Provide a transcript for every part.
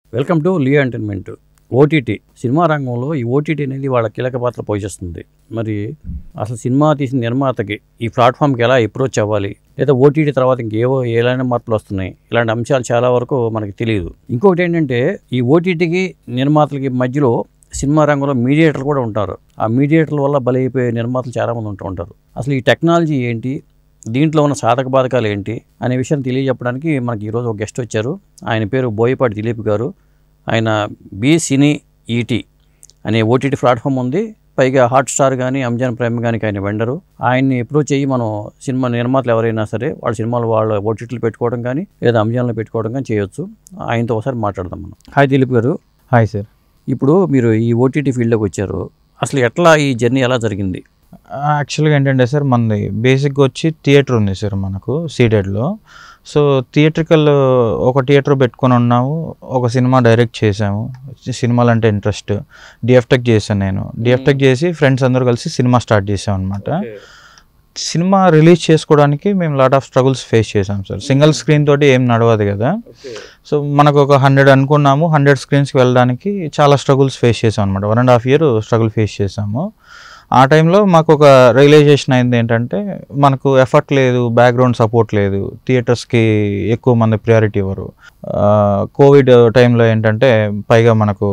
Welcome to Leo entertainment OTT cinema రంగంలో ఈ OTT అనేది వాళ్ళ కీలక పాత్ర పోషిస్తుంది మరి అసలు సినిమా తీసిన నిర్మాతకి ఈ ప్లాట్ఫామ్కి ఎలా అప్రోచ్ అవ్వాలి లేదా ఓటీటీ తర్వాత ఇంకేవో ఎలాంటి మార్పులు వస్తున్నాయి ఇలాంటి అంశాలు చాలా వరకు మనకి తెలియదు ఇంకొకటి ఏంటంటే ఈ ఓటీటీకి నిర్మాతలకి మధ్యలో సినిమా రంగంలో మీడియేటర్లు కూడా ఉంటారు ఆ మీడియేటర్ల వల్ల బలైపోయే నిర్మాతలు చాలామంది ఉంటూ ఉంటారు అసలు ఈ టెక్నాలజీ ఏంటి దీంట్లో ఉన్న సాధక బాధకాలు ఏంటి అనే విషయం తెలియజెప్పడానికి మనకి ఈరోజు ఒక గెస్ట్ వచ్చారు ఆయన పేరు బోయపాటి దిలీప్ గారు ఆయన బి సినీ ఈటీ అనే ఓటీటీ ప్లాట్ఫామ్ ఉంది పైగా హాట్ స్టార్ కానీ అమెజాన్ ప్రైమ్ కానీ ఆయన వెండరు ఆయన్ని అప్రోచ్ అయ్యి మనం సినిమా నిర్మాతలు ఎవరైనా సరే వాళ్ళ సినిమాలు వాళ్ళ ఓటీటీలు పెట్టుకోవడం కానీ లేదా అమెజాన్లో పెట్టుకోవడం కానీ చేయొచ్చు ఆయనతో ఒకసారి మాట్లాడదాం మనం హాయ్ దిలీప్ గారు హాయ్ సార్ ఇప్పుడు మీరు ఈ ఓటీటీ ఫీల్డ్లోకి వచ్చారు అసలు ఎట్లా ఈ జర్నీ ఎలా జరిగింది యాక్చువల్గా ఏంటంటే సార్ మనది బేసిక్గా వచ్చి థియేటర్ ఉంది సార్ మనకు సీడెడ్లో సో థియేట్రికల్ ఒక థియేటర్ పెట్టుకొని ఉన్నాము ఒక సినిమా డైరెక్ట్ చేసాము సినిమాలు అంటే ఇంట్రెస్ట్ డిఎఫ్టెక్ చేశాను నేను డిఎఫ్టెక్ చేసి ఫ్రెండ్స్ అందరూ కలిసి సినిమా స్టార్ట్ చేసాం అనమాట సినిమా రిలీజ్ చేసుకోవడానికి మేము లాట్ ఆఫ్ స్ట్రగుల్స్ ఫేస్ చేసాం సార్ సింగిల్ స్క్రీన్ తోటి ఏం నడవదు కదా సో మనకు ఒక హండ్రెడ్ అనుకున్నాము హండ్రెడ్ స్క్రీన్స్కి వెళ్ళడానికి చాలా స్ట్రగుల్స్ ఫేస్ చేసాం అనమాట one and half year struggle face చేసాము ఆ టైంలో మాకు ఒక రియలైజేషన్ అయింది ఏంటంటే మనకు ఎఫర్ట్ లేదు బ్యాక్గ్రౌండ్ సపోర్ట్ లేదు థియేటర్స్కి ఎక్కువ మంది ప్రియారిటీ ఇవ్వరు కోవిడ్ టైంలో ఏంటంటే పైగా మనకు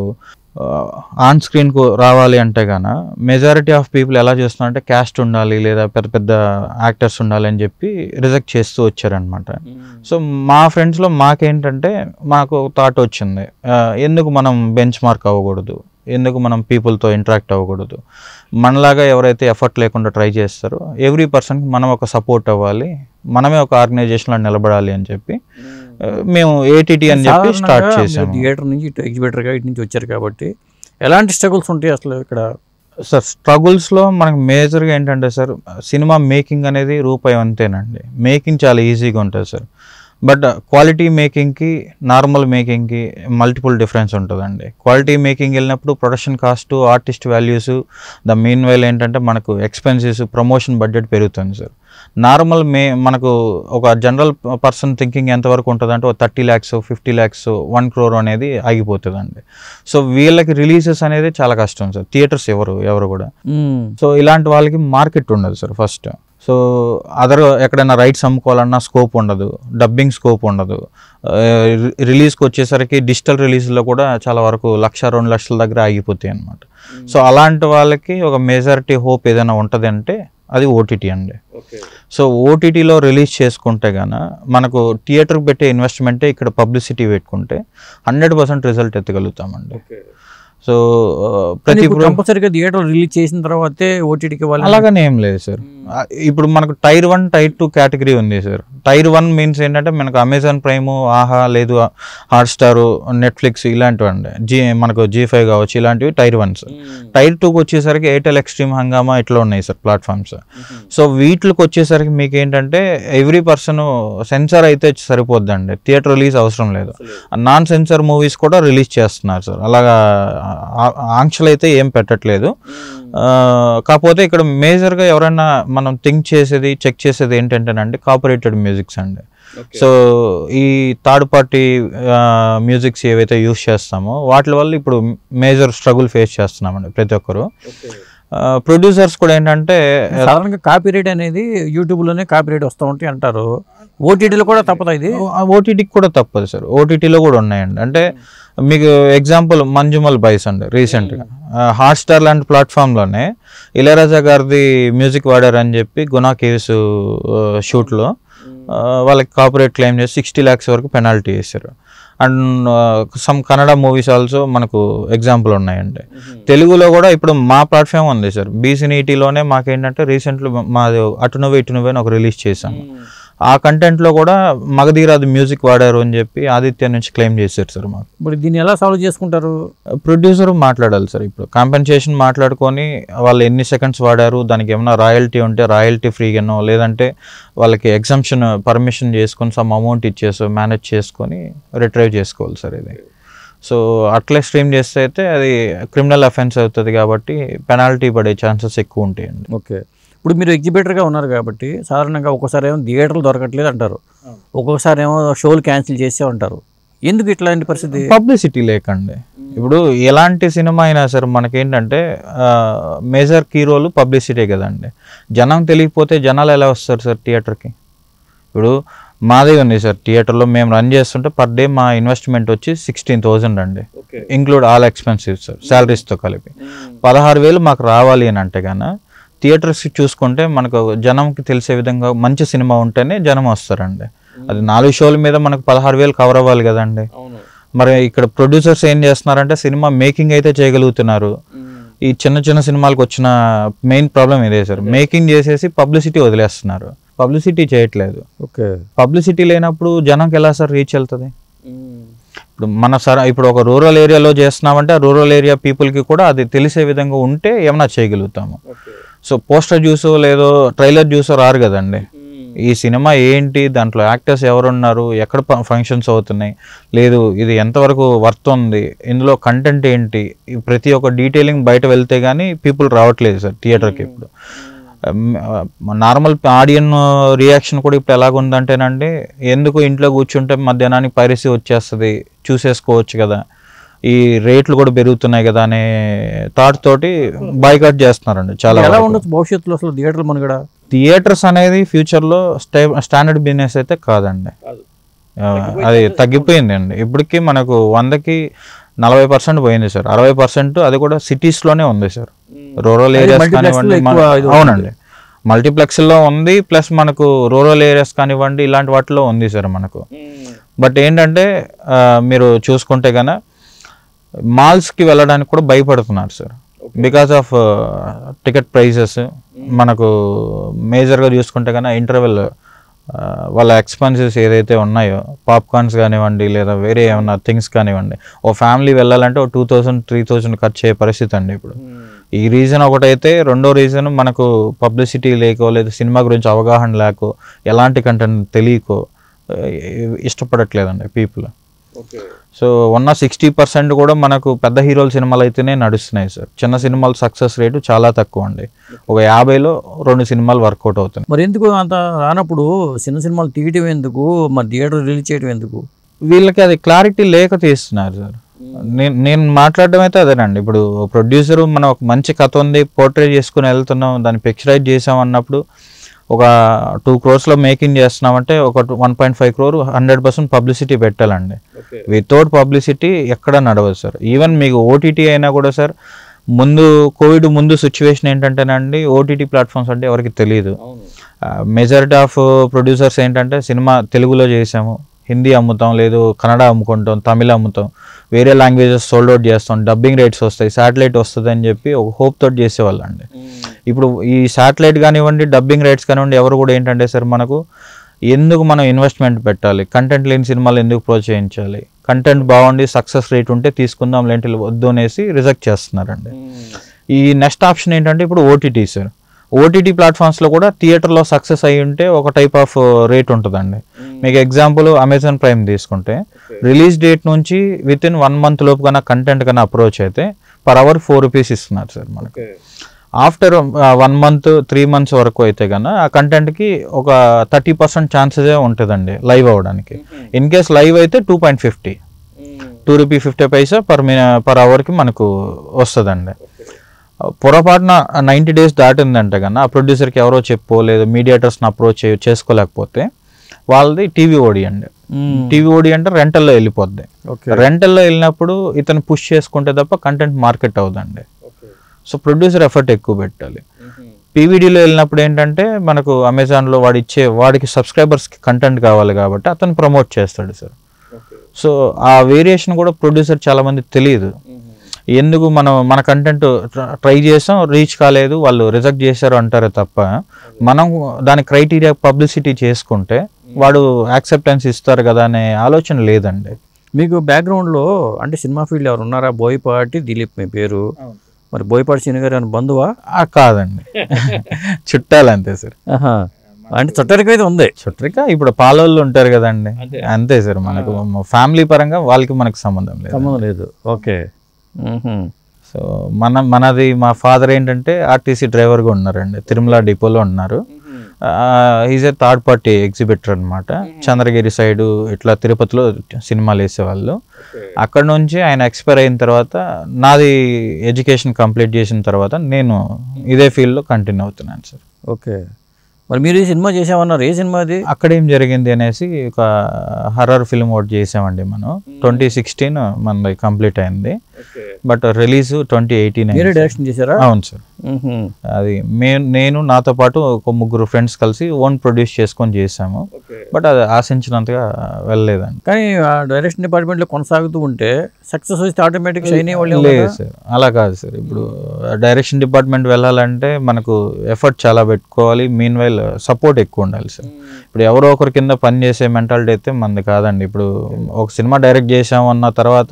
ఆన్ స్క్రీన్కు రావాలి అంటే గాన మెజారిటీ ఆఫ్ పీపుల్ ఎలా చేస్తున్నారంటే క్యాస్ట్ ఉండాలి లేదా పెద్ద పెద్ద యాక్టర్స్ ఉండాలి అని చెప్పి రిజెక్ట్ చేస్తూ వచ్చారనమాట సో మా ఫ్రెండ్స్లో మాకేంటంటే మాకు థాట్ వచ్చింది ఆ, ఎందుకు మనం బెంచ్ మార్క్ అవ్వకూడదు ఎందుకు మనం పీపుల్తో ఇంటరాక్ట్ అవ్వకూడదు మనలాగా ఎవరైతే ఎఫర్ట్ లేకుండా ట్రై చేస్తారో ఎవ్రీ పర్సన్కి మనం ఒక సపోర్ట్ అవ్వాలి మనమే ఒక ఆర్గనైజేషన్లో నిలబడాలి అని చెప్పి ఆ, మేము ఏటీటీ అని చెప్పి స్టార్ట్ చేసాము థియేటర్ నుంచి ఇటు ఎగ్జిబిటర్గా ఇటు నుంచి వచ్చారు కాబట్టి ఎలాంటి స్ట్రగుల్స్ ఉంటాయి అసలు ఇక్కడ సార్ స్ట్రగుల్స్లో మనకు మేజర్గా ఏంటంటే సార్ సినిమా మేకింగ్ అనేది రూపాయి అంతేనండి మేకింగ్ చాలా ఈజీగా ఉంటుంది సార్ బట్ క్వాలిటీ మేకింగ్కి నార్మల్ మేకింగ్కి మల్టిపుల్ డిఫరెన్స్ ఉంటుందండి క్వాలిటీ మేకింగ్ వెళ్ళినప్పుడు production cost artist values the meanwhile ఏంటంటే మనకు ఎక్స్పెన్సెస్ ప్రమోషన్ బడ్జెట్ పెరుగుతుంది సార్ నార్మల్ మే మనకు ఒక జనరల్ పర్సన్ థింకింగ్ ఎంతవరకు ఉంటుంది అంటే ఒక thirty lakhs fifty lakhs one crore అనేది ఆగిపోతుందండి సో వీళ్ళకి రిలీజెస్ అనేది చాలా కష్టం సార్ థియేటర్స్ ఎవరు ఎవరు కూడా సో ఇలాంటి వాళ్ళకి మార్కెట్ ఉండదు సార్ ఫస్ట్ సో అదర్ ఎక్కడైనా రైట్స్ అమ్ముకోవాలన్నా స్కోప్ ఉండదు డబ్బింగ్ స్కోప్ ఉండదు రిలీజ్కి వచ్చేసరికి డిజిటల్ రిలీజ్లో కూడా చాలా వరకు లక్ష రెండు లక్షల దగ్గర ఆగిపోతాయి అనమాట సో అలాంటి వాళ్ళకి ఒక మెజారిటీ హోప్ ఏదైనా ఉంటుంది అంటే అది ఓటీటీ అండి సో ఓటీటీలో రిలీజ్ చేసుకుంటే గాన మనకు థియేటర్కి పెట్టే ఇన్వెస్ట్మెంటే ఇక్కడ పబ్లిసిటీ పెట్టుకుంటే హండ్రెడ్ పర్సెంట్ రిజల్ట్ ఎత్తగలుగుతామండి సో ఆ, ప్రతి pro- కంపల్సరీగా థియేటర్ రిలీజ్ చేసిన తర్వాతే ఓటీటీకి వాళ్ళు అలాగనే ఏం లేదు సార్ ఆ, ఇప్పుడు మనకు tier one tier two category ఉంది సార్ టైర్ వన్ మీన్స్ ఏంటంటే మనకు అమెజాన్ ప్రైమ్ ఆహా లేదు హాట్స్టార్ నెట్ఫ్లిక్స్ ఇలాంటివి అండి జీ మనకు జీ ఫైవ్ కావచ్చు ఇలాంటివి టైర్ వన్స్ టైర్ టూకి వచ్చేసరికి ఎయిర్టెల్ ఎక్స్ట్రీమ్ హంగామా ఇట్లా ఉన్నాయి సార్ ప్లాట్ఫామ్స్ సో వీటికి వచ్చేసరికి మీకు ఏంటంటే ఎవ్రీ పర్సన్ సెన్సార్ అయితే సరిపోద్దండి థియేటర్ రిలీజ్ అవసరం లేదు నాన్ సెన్సార్ మూవీస్ కూడా రిలీజ్ చేస్తున్నారు సార్ అలాగా ఆ- ఆంక్షలు అయితే ఏం పెట్టట్లేదు ఆ, కాకపోతే ఇక్కడ మేజర్గా ఎవరైనా మనం థింక్ చేసేది చెక్ చేసేది ఏంటంటేనండి కాపరేటెడ్ మ్యూజిక్స్ అండి సో ఈ థర్డ్ పార్టీ మ్యూజిక్స్ ఏవైతే యూస్ చేస్తామో వాటి వల్ల ఇప్పుడు మేజర్ స్ట్రగుల్ ఫేస్ చేస్తున్నామండి ప్రతి ఒక్కరు ప్రొడ్యూసర్స్ కూడా ఏంటంటే సాధారణంగా కాపీ రైట్ అనేది యూట్యూబ్ లోనే కాపీ రైట్ వస్తూ ఉంటాయి అంటారు ఓటీటీలో కూడా తప్పదా ఇది ఓటీటీకి కూడా తప్పదు సార్ ఓటీటీలో కూడా ఉన్నాయండి అంటే మీకు ఎగ్జాంపుల్ మంజుమల్ బైస్ అండి రీసెంట్గా హాట్ స్టార్ లాంటి ప్లాట్ఫామ్లోనే ఇళయరాజా గారిది మ్యూజిక్ వాడారని చెప్పి గునా కేవ్స్ షూట్లో వాళ్ళకి కాపరేట్ క్లెయిమ్ చేసి సిక్స్టీ ల్యాక్స్ వరకు పెనాల్టీ వేశారు and some Kannada movies also మనకు ఎగ్జాంపుల్ ఉన్నాయండి తెలుగులో కూడా ఇప్పుడు మా ప్లాట్ఫామ్ ఉంది సార్ బీసీనీటీలోనే మాకేంటంటే రీసెంట్లీ మాది అటు నువ్వే ఇటు నువ్వే అని ఒక రిలీజ్ చేసాము ఆ కంటెంట్లో కూడా మగధీరాది మ్యూజిక్ వాడారు అని చెప్పి ఆదిత్య నుంచి క్లెయిమ్ చేశారు సార్ మాకు మరి దీన్ని ఎలా సాల్వ్ చేసుకుంటారు ప్రొడ్యూసర్ మాట్లాడాలి సార్ ఇప్పుడు కాంపెన్సేషన్ మాట్లాడుకొని వాళ్ళు ఎన్ని సెకండ్స్ వాడారు దానికి ఏమైనా రాయల్టీ ఉంటే రాయల్టీ ఫ్రీగానో లేదంటే వాళ్ళకి ఎగ్జంప్షన్ పర్మిషన్ చేసుకొని సమ్ అమౌంట్ ఇచ్చేసి మేనేజ్ చేసుకొని రిట్రైవ్ చేసుకోవాలి సార్ ఇది సో అట్లే స్ట్రీమ్ చేస్తే అయితే అది క్రిమినల్ అఫెన్స్ అవుతుంది కాబట్టి పెనాల్టీ పడే ఛాన్సెస్ ఎక్కువ ఉంటాయండి ఓకే ఇప్పుడు మీరు ఎగ్జిబిటర్గా ఉన్నారు కాబట్టి సాధారణంగా ఒక్కోసారి ఏమో థియేటర్లు దొరకట్లేదు అంటారు ఒక్కొక్కసారి ఏమో షోలు క్యాన్సిల్ చేసే ఉంటారు ఎందుకు ఇట్లాంటి పరిస్థితి పబ్లిసిటీ లేకండి ఇప్పుడు ఎలాంటి సినిమా అయినా సరే మనకేంటంటే మేజర్ కీ రోల్ పబ్లిసిటీ కదండి జనం తెలియకపోతే జనాలు ఎలా వస్తారు సార్ థియేటర్కి ఇప్పుడు మాదే ఉంది సార్ థియేటర్లో మేము రన్ చేస్తుంటే పర్ డే మా ఇన్వెస్ట్మెంట్ వచ్చి సిక్స్టీన్ థౌజండ్ అండి ఇంక్లూడ్ ఆల్ ఎక్స్పెన్సివ్స్ సార్ శాలరీస్తో కలిపి పదహారు వేలు మాకు రావాలి అని అంటే కన్నా థియేటర్స్ చూసుకుంటే మనకు జనంకి తెలిసే విధంగా మంచి సినిమా ఉంటేనే జనం వస్తారండి అది నాలుగు షోల మీద మనకు పదహారు వేలు కవర్ అవ్వాలి కదండి మరి ఇక్కడ ప్రొడ్యూసర్స్ ఏం చేస్తున్నారంటే సినిమా మేకింగ్ అయితే చేయగలుగుతున్నారు ఈ చిన్న చిన్న సినిమాలకు వచ్చిన మెయిన్ ప్రాబ్లం ఇదే సార్ మేకింగ్ చేసేసి పబ్లిసిటీ వదిలేస్తున్నారు పబ్లిసిటీ చేయట్లేదు ఓకే పబ్లిసిటీ లేనప్పుడు జనంకి ఎలా సార్ రీచ్ వెళ్తుంది ఇప్పుడు మన సర ఇప్పుడు ఒక రూరల్ ఏరియాలో చేస్తున్నామంటే ఆ రూరల్ ఏరియా పీపుల్కి కూడా అది తెలిసే విధంగా ఉంటే ఏమైనా చేయగలుగుతాము సో పోస్టర్ చూసో లేదో ట్రైలర్ చూసో రారు కదండి ఈ సినిమా ఏంటి దాంట్లో యాక్టర్స్ ఎవరున్నారు ఎక్కడ ఫంక్షన్స్ అవుతున్నాయి లేదు ఇది ఎంతవరకు వర్త్ ఉంది ఇందులో కంటెంట్ ఏంటి ఈ ప్రతి ఒక్క డీటెయిలింగ్ బయట వెళ్తే కానీ పీపుల్ రావట్లేదు సార్ థియేటర్కి ఇప్పుడు నార్మల్ ఆడియన్ రియాక్షన్ కూడా ఇప్పుడు ఎలాగుందంటేనండి ఎందుకు ఇంట్లో కూర్చుంటే మధ్యాహ్నానికి పైరసీ వచ్చేస్తుంది చూసేసుకోవచ్చు కదా ఈ రేట్లు కూడా పెరుగుతున్నాయి కదా అనే థాట్ తోటి బైకాట్ చేస్తున్నారండి చాలా ఎలా వరకు. ఉండొచ్చు భవిష్యత్తులో అసలు థియేటర్లు మనగడ థియేటర్స్ అనేది ఫ్యూచర్లో స్టే స్టాండర్డ్ బిజినెస్ అయితే కాదండి ఆ, అది తగ్గిపోయింది అండి ఇప్పటికీ మనకు వందకి నలభై పర్సెంట్ పోయింది సార్ అరవై పర్సెంట్ అది కూడా సిటీస్లోనే ఉంది సార్ రూరల్ అది ఏరియాస్ multiplex లో కానివ్వండి ఎక్కువ మన- ఇది అవునండి మల్టీప్లెక్స్లో ఉంది ప్లస్ మనకు రూరల్ ఏరియాస్ కానివ్వండి ఇలాంటి వాటిలో ఉంది సార్ మనకు బట్ ఏంటంటే ఆ, మీరు చూసుకుంటే కన మాల్స్కి వెళ్ళడానికి కూడా భయపడుతున్నారు sir because of ticket prices మనకు మేజర్గా చూసుకుంటే కన్నా ఇంటర్వెల్ వాళ్ళ ఎక్స్పెన్సెస్ ఏదైతే ఉన్నాయో పాప్కార్న్స్ కానివ్వండి లేదా వేరే ఏమైనా థింగ్స్ కానివ్వండి ఓ ఫ్యామిలీ వెళ్ళాలంటే ఓ టూ థౌసండ్ త్రీ థౌసండ్ ఖర్చు అయ్యే పరిస్థితి అండి ఇప్పుడు ఈ రీజన్ ఒకటైతే రెండో రీజన్ మనకు పబ్లిసిటీ లేకో లేదా సినిమా గురించి అవగాహన లేకో ఎలాంటి కంటెంట్ తెలియకో ఆ, ఇష్టపడట్లేదండి పీపుల్ సో ఉన్న సిక్స్టీ పర్సెంట్ కూడా మనకు పెద్ద హీరోల సినిమాలు అయితేనే నడుస్తున్నాయి సార్ చిన్న సినిమాల సక్సెస్ రేటు చాలా తక్కువ అండి ఒక యాభైలో రెండు సినిమాలు వర్కౌట్ అవుతున్నాయి మరి ఎందుకు అంత రానప్పుడు చిన్న సినిమాలు తీయటం ఎందుకు మరి థియేటర్ రిలీజ్ చేయడం ఎందుకు వీళ్ళకి అది క్లారిటీ లేక తీస్తున్నారు సార్ నేను నేను మాట్లాడడం అయితే అదేనండి ఇప్పుడు ప్రొడ్యూసర్ మనం ఒక మంచి కథ ఉంది పోర్ట్రేట్ చేసుకుని వెళ్తున్నాం దాన్ని పిక్చరైజ్ చేసాం అన్నప్పుడు ఒక టూ క్రోర్స్లో మేకింగ్ చేస్తున్నామంటే ఒక one point five crore hundred percent publicity పెట్టాలండి వితౌట్ పబ్లిసిటీ ఎక్కడ నడవదు సార్ ఈవెన్ మీకు ఓటీటీ అయినా కూడా సార్ ముందు కోవిడ్ ముందు సిచ్యువేషన్ ఏంటంటేనండి ఓటీటీ ప్లాట్ఫామ్స్ అంటే ఎవరికి తెలియదు మెజారిటీ ఆఫ్ ప్రొడ్యూసర్స్ ఏంటంటే సినిమా తెలుగులో చేసాము హిందీ అమ్ముతాం లేదు కన్నడ అమ్ముకుంటాం తమిళ అమ్ముతాం వేరే లాంగ్వేజెస్ సోల్డ్ అవుట్ చేస్తాం డబ్బింగ్ రేట్స్ వస్తాయి శాటిలైట్ వస్తుంది అని చెప్పి ఒక హోప్ తోటి చేసేవాళ్ళు అండి ఇప్పుడు ఈ శాటిలైట్ కానివ్వండి డబ్బింగ్ రైట్స్ కానివ్వండి ఎవరు కూడా ఏంటంటే సార్ మనకు ఎందుకు మనం ఇన్వెస్ట్మెంట్ పెట్టాలి కంటెంట్ లేని సినిమాలు ఎందుకు ప్రోత్సహించాలి కంటెంట్ బాగుండి సక్సెస్ రేట్ ఉంటే తీసుకుందాం లేంటి వద్దు అనేసి రిజెక్ట్ చేస్తున్నారండి ఈ నెక్స్ట్ ఆప్షన్ ఏంటంటే ఇప్పుడు ఓటీటీ సార్ ఓటీటీ ప్లాట్ఫామ్స్లో కూడా థియేటర్లో సక్సెస్ అయి ఉంటే ఒక టైప్ ఆఫ్ రేట్ ఉంటుందండి మీకు ఎగ్జాంపుల్ అమెజాన్ ప్రైమ్ తీసుకుంటే రిలీజ్ డేట్ నుంచి విత్ ఇన్ వన్ మంత్ లోపు కన్నా కంటెంట్ కన్నా అప్రోచ్ అయితే పర్ అవర్ ఫోర్ రూపీస్ ఇస్తున్నారు సార్ మనకి after one month three months వరకు అయితే కన్నా ఆ కంటెంట్కి ఒక థర్టీ పర్సెంట్ ఛాన్సెసే ఉంటుందండి లైవ్ అవ్వడానికి ఇన్ కేస్ లైవ్ అయితే two point fifty two rupee fifty paisa per మీ పర్ అవర్కి మనకు వస్తుందండి పొరపాటున నైంటీ డేస్ దాటిందంటే కన్నా ఆ ప్రొడ్యూసర్కి ఎవరో చెప్పో లేదు మీడియేటర్స్ని అప్రోచ్ చేసుకోలేకపోతే వాళ్ళది టీవీ ఓడి అండి టీవీ ఓడి అంటే రెంటల్లో వెళ్ళిపోద్ది ఓకే రెంటల్లో వెళ్ళినప్పుడు ఇతను పుష్ చేసుకుంటే తప్ప కంటెంట్ మార్కెట్ అవుదండి సో ప్రొడ్యూసర్ ఎఫర్ట్ ఎక్కువ పెట్టాలి పీవీడీలో వెళ్ళినప్పుడు ఏంటంటే మనకు అమెజాన్లో వాడు ఇచ్చే వాడికి సబ్స్క్రైబర్స్కి కంటెంట్ కావాలి కాబట్టి అతను ప్రమోట్ చేస్తాడు సార్ సో ఆ వేరియేషన్ కూడా ప్రొడ్యూసర్ చాలా మంది తెలియదు ఎందుకు మనం మన కంటెంట్ ట్రై చేసాం రీచ్ కాలేదు వాళ్ళు రిజెక్ట్ చేశారు అంటారే తప్ప మనం దాని క్రైటీరియా పబ్లిసిటీ చేసుకుంటే వాడు యాక్సెప్టెన్స్ ఇస్తారు కదా అనే ఆలోచన లేదండి మీకు బ్యాక్గ్రౌండ్లో అంటే సినిమా ఫీల్డ్ ఎవరు ఉన్నారా బోయపాటి దిలీప్ మీ పేరు మరి బోయపాటి సీని గారు అని బంధువా ఆ, కాదండి చుట్టాలు అంతే సార్ ఆహా. అంటే చుట్టరికి అయితే ఉంది చుట్టరిక ఇప్పుడు పాలోళ్ళు ఉంటారు కదండి అంతే సార్ మనకు ఫ్యామిలీ పరంగా వాళ్ళకి మనకు సంబంధం లేదు సంబంధం లేదు ఓకే మ్మ్హ్మ్. సో మన మనది మా ఫాదర్ ఏంటంటే ఆర్టీసీ డ్రైవర్గా ఉన్నారండి తిరుమల డిపోలో ఉన్నారు is a third party exhibitor అనమాట చంద్రగిరి సైడ్ ఇట్లా తిరుపతిలో సినిమాలు వేసేవాళ్ళు అక్కడ నుంచి ఆయన ఎక్స్పైర్ అయిన తర్వాత నాది ఎడ్యుకేషన్ కంప్లీట్ చేసిన తర్వాత నేను ఇదే ఫీల్డ్లో కంటిన్యూ అవుతున్నాను సార్ ఓకే మరి మీరు ఈ సినిమా చేసామన్నారు ఏ సినిమా అది అక్కడ ఏం జరిగింది అనేసి ఒక హర్రర్ ఫిల్మ్ ఒకటి చేసామండి మనం ట్వంటీ సిక్స్టీన్ మనది కంప్లీట్ అయింది బట్ రిలీజ్ ట్వంటీ ఎయిటీన్ మీరే డైరెక్షన్ చేశారా అవును సార్ మ్మ్హ్మ్. అది మే నేను నాతో పాటు ఒక ముగ్గురు ఫ్రెండ్స్ కలిసి ఓన్ ప్రొడ్యూస్ చేసుకొని చేసాము బట్ అది ఆశించినంతగా వెళ్ళలేదండి కానీ ఆ డైరెక్షన్ డిపార్ట్మెంట్లో కొనసాగుతూ ఉంటే సక్సెస్ వస్తే ఆటోమేటిక్ షైన్ వాళ్ళు లేదు సార్ అలా కాదు సార్ ఇప్పుడు డైరెక్షన్ డిపార్ట్మెంట్ వెళ్ళాలంటే మనకు ఎఫర్ట్ చాలా పెట్టుకోవాలి మీన్ వైల్ సపోర్ట్ ఎక్కువ ఉండాలి సార్ ఇప్పుడు ఎవరో ఒకరి కింద పని చేసే మెంటాలిటీ అయితే మనది కాదండి ఇప్పుడు ఒక సినిమా డైరెక్ట్ చేసాము అన్న తర్వాత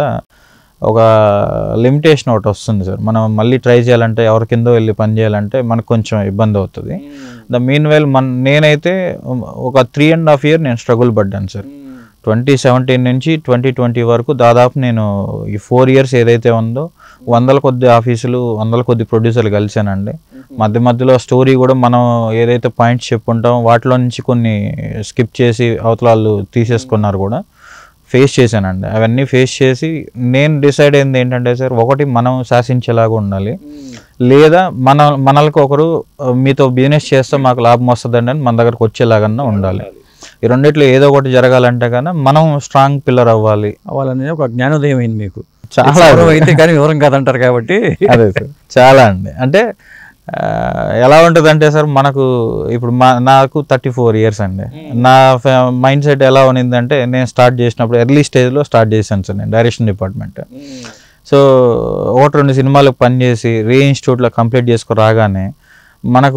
ఒక లిమిటేషన్ ఒకటి వస్తుంది సార్ మనం మళ్ళీ ట్రై చేయాలంటే ఎవరి కింద వెళ్ళి పని చేయాలంటే మనకు కొంచెం ఇబ్బంది అవుతుంది ద మీన్ వైల్ మన నేనైతే ఒక త్రీ అండ్ హాఫ్ ఇయర్ నేను స్ట్రగుల్ పడ్డాను సార్ ట్వంటీ సెవెంటీన్ నుంచి ట్వంటీ ట్వంటీ వరకు దాదాపు నేను ఈ ఫోర్ ఇయర్స్ ఏదైతే ఉందో వందల కొద్ది ఆఫీసులు వందల కొద్ది ప్రొడ్యూసర్లు కలిసానండి మధ్య మధ్యలో స్టోరీ కూడా మనం ఏదైతే పాయింట్స్ చెప్పుకుంటాం వాటిలో నుంచి కొన్ని స్కిప్ చేసి అవతల వాళ్ళు తీసేసుకున్నారు కూడా ఫేస్ చేశానండి అవన్నీ ఫేస్ చేసి నేను డిసైడ్ అయింది ఏంటంటే సార్ ఒకటి మనం శాసించేలాగా ఉండాలి లేదా మన మనలకు ఒకరు "ఆ, మీతో బిజినెస్ చేస్తే మాకు లాభం వస్తుందండి అని మన దగ్గరకు వచ్చేలాగన్నా ఉండాలి ఈ రెండిట్లో ఏదో ఒకటి జరగాలంటే కన్నా మనం స్ట్రాంగ్ పిల్లర్ అవ్వాలి వాళ్ళనేది ఒక జ్ఞానోదయం అయింది మీకు చాలా వివరం అయితే కానీ వివరం కాదంటారు కాబట్టి అదే సార్ చాలా అండి అంటే ఆ, ఎలా ఉంటుంది అంటే సార్ మనకు ఇప్పుడు మా నాకు థర్టీ ఫోర్ ఇయర్స్ అండి నా మైండ్ సెట్ ఎలా ఉన్నిందంటే నేను స్టార్ట్ చేసినప్పుడు ఎర్లీ స్టేజ్లో స్టార్ట్ చేశాను సార్ నేను డైరెక్షన్ డిపార్ట్మెంట్ సో ఒకటి రెండు సినిమాలకు పనిచేసి రీ ఇన్స్టిట్యూట్లో కంప్లీట్ చేసుకుని రాగానే మనకు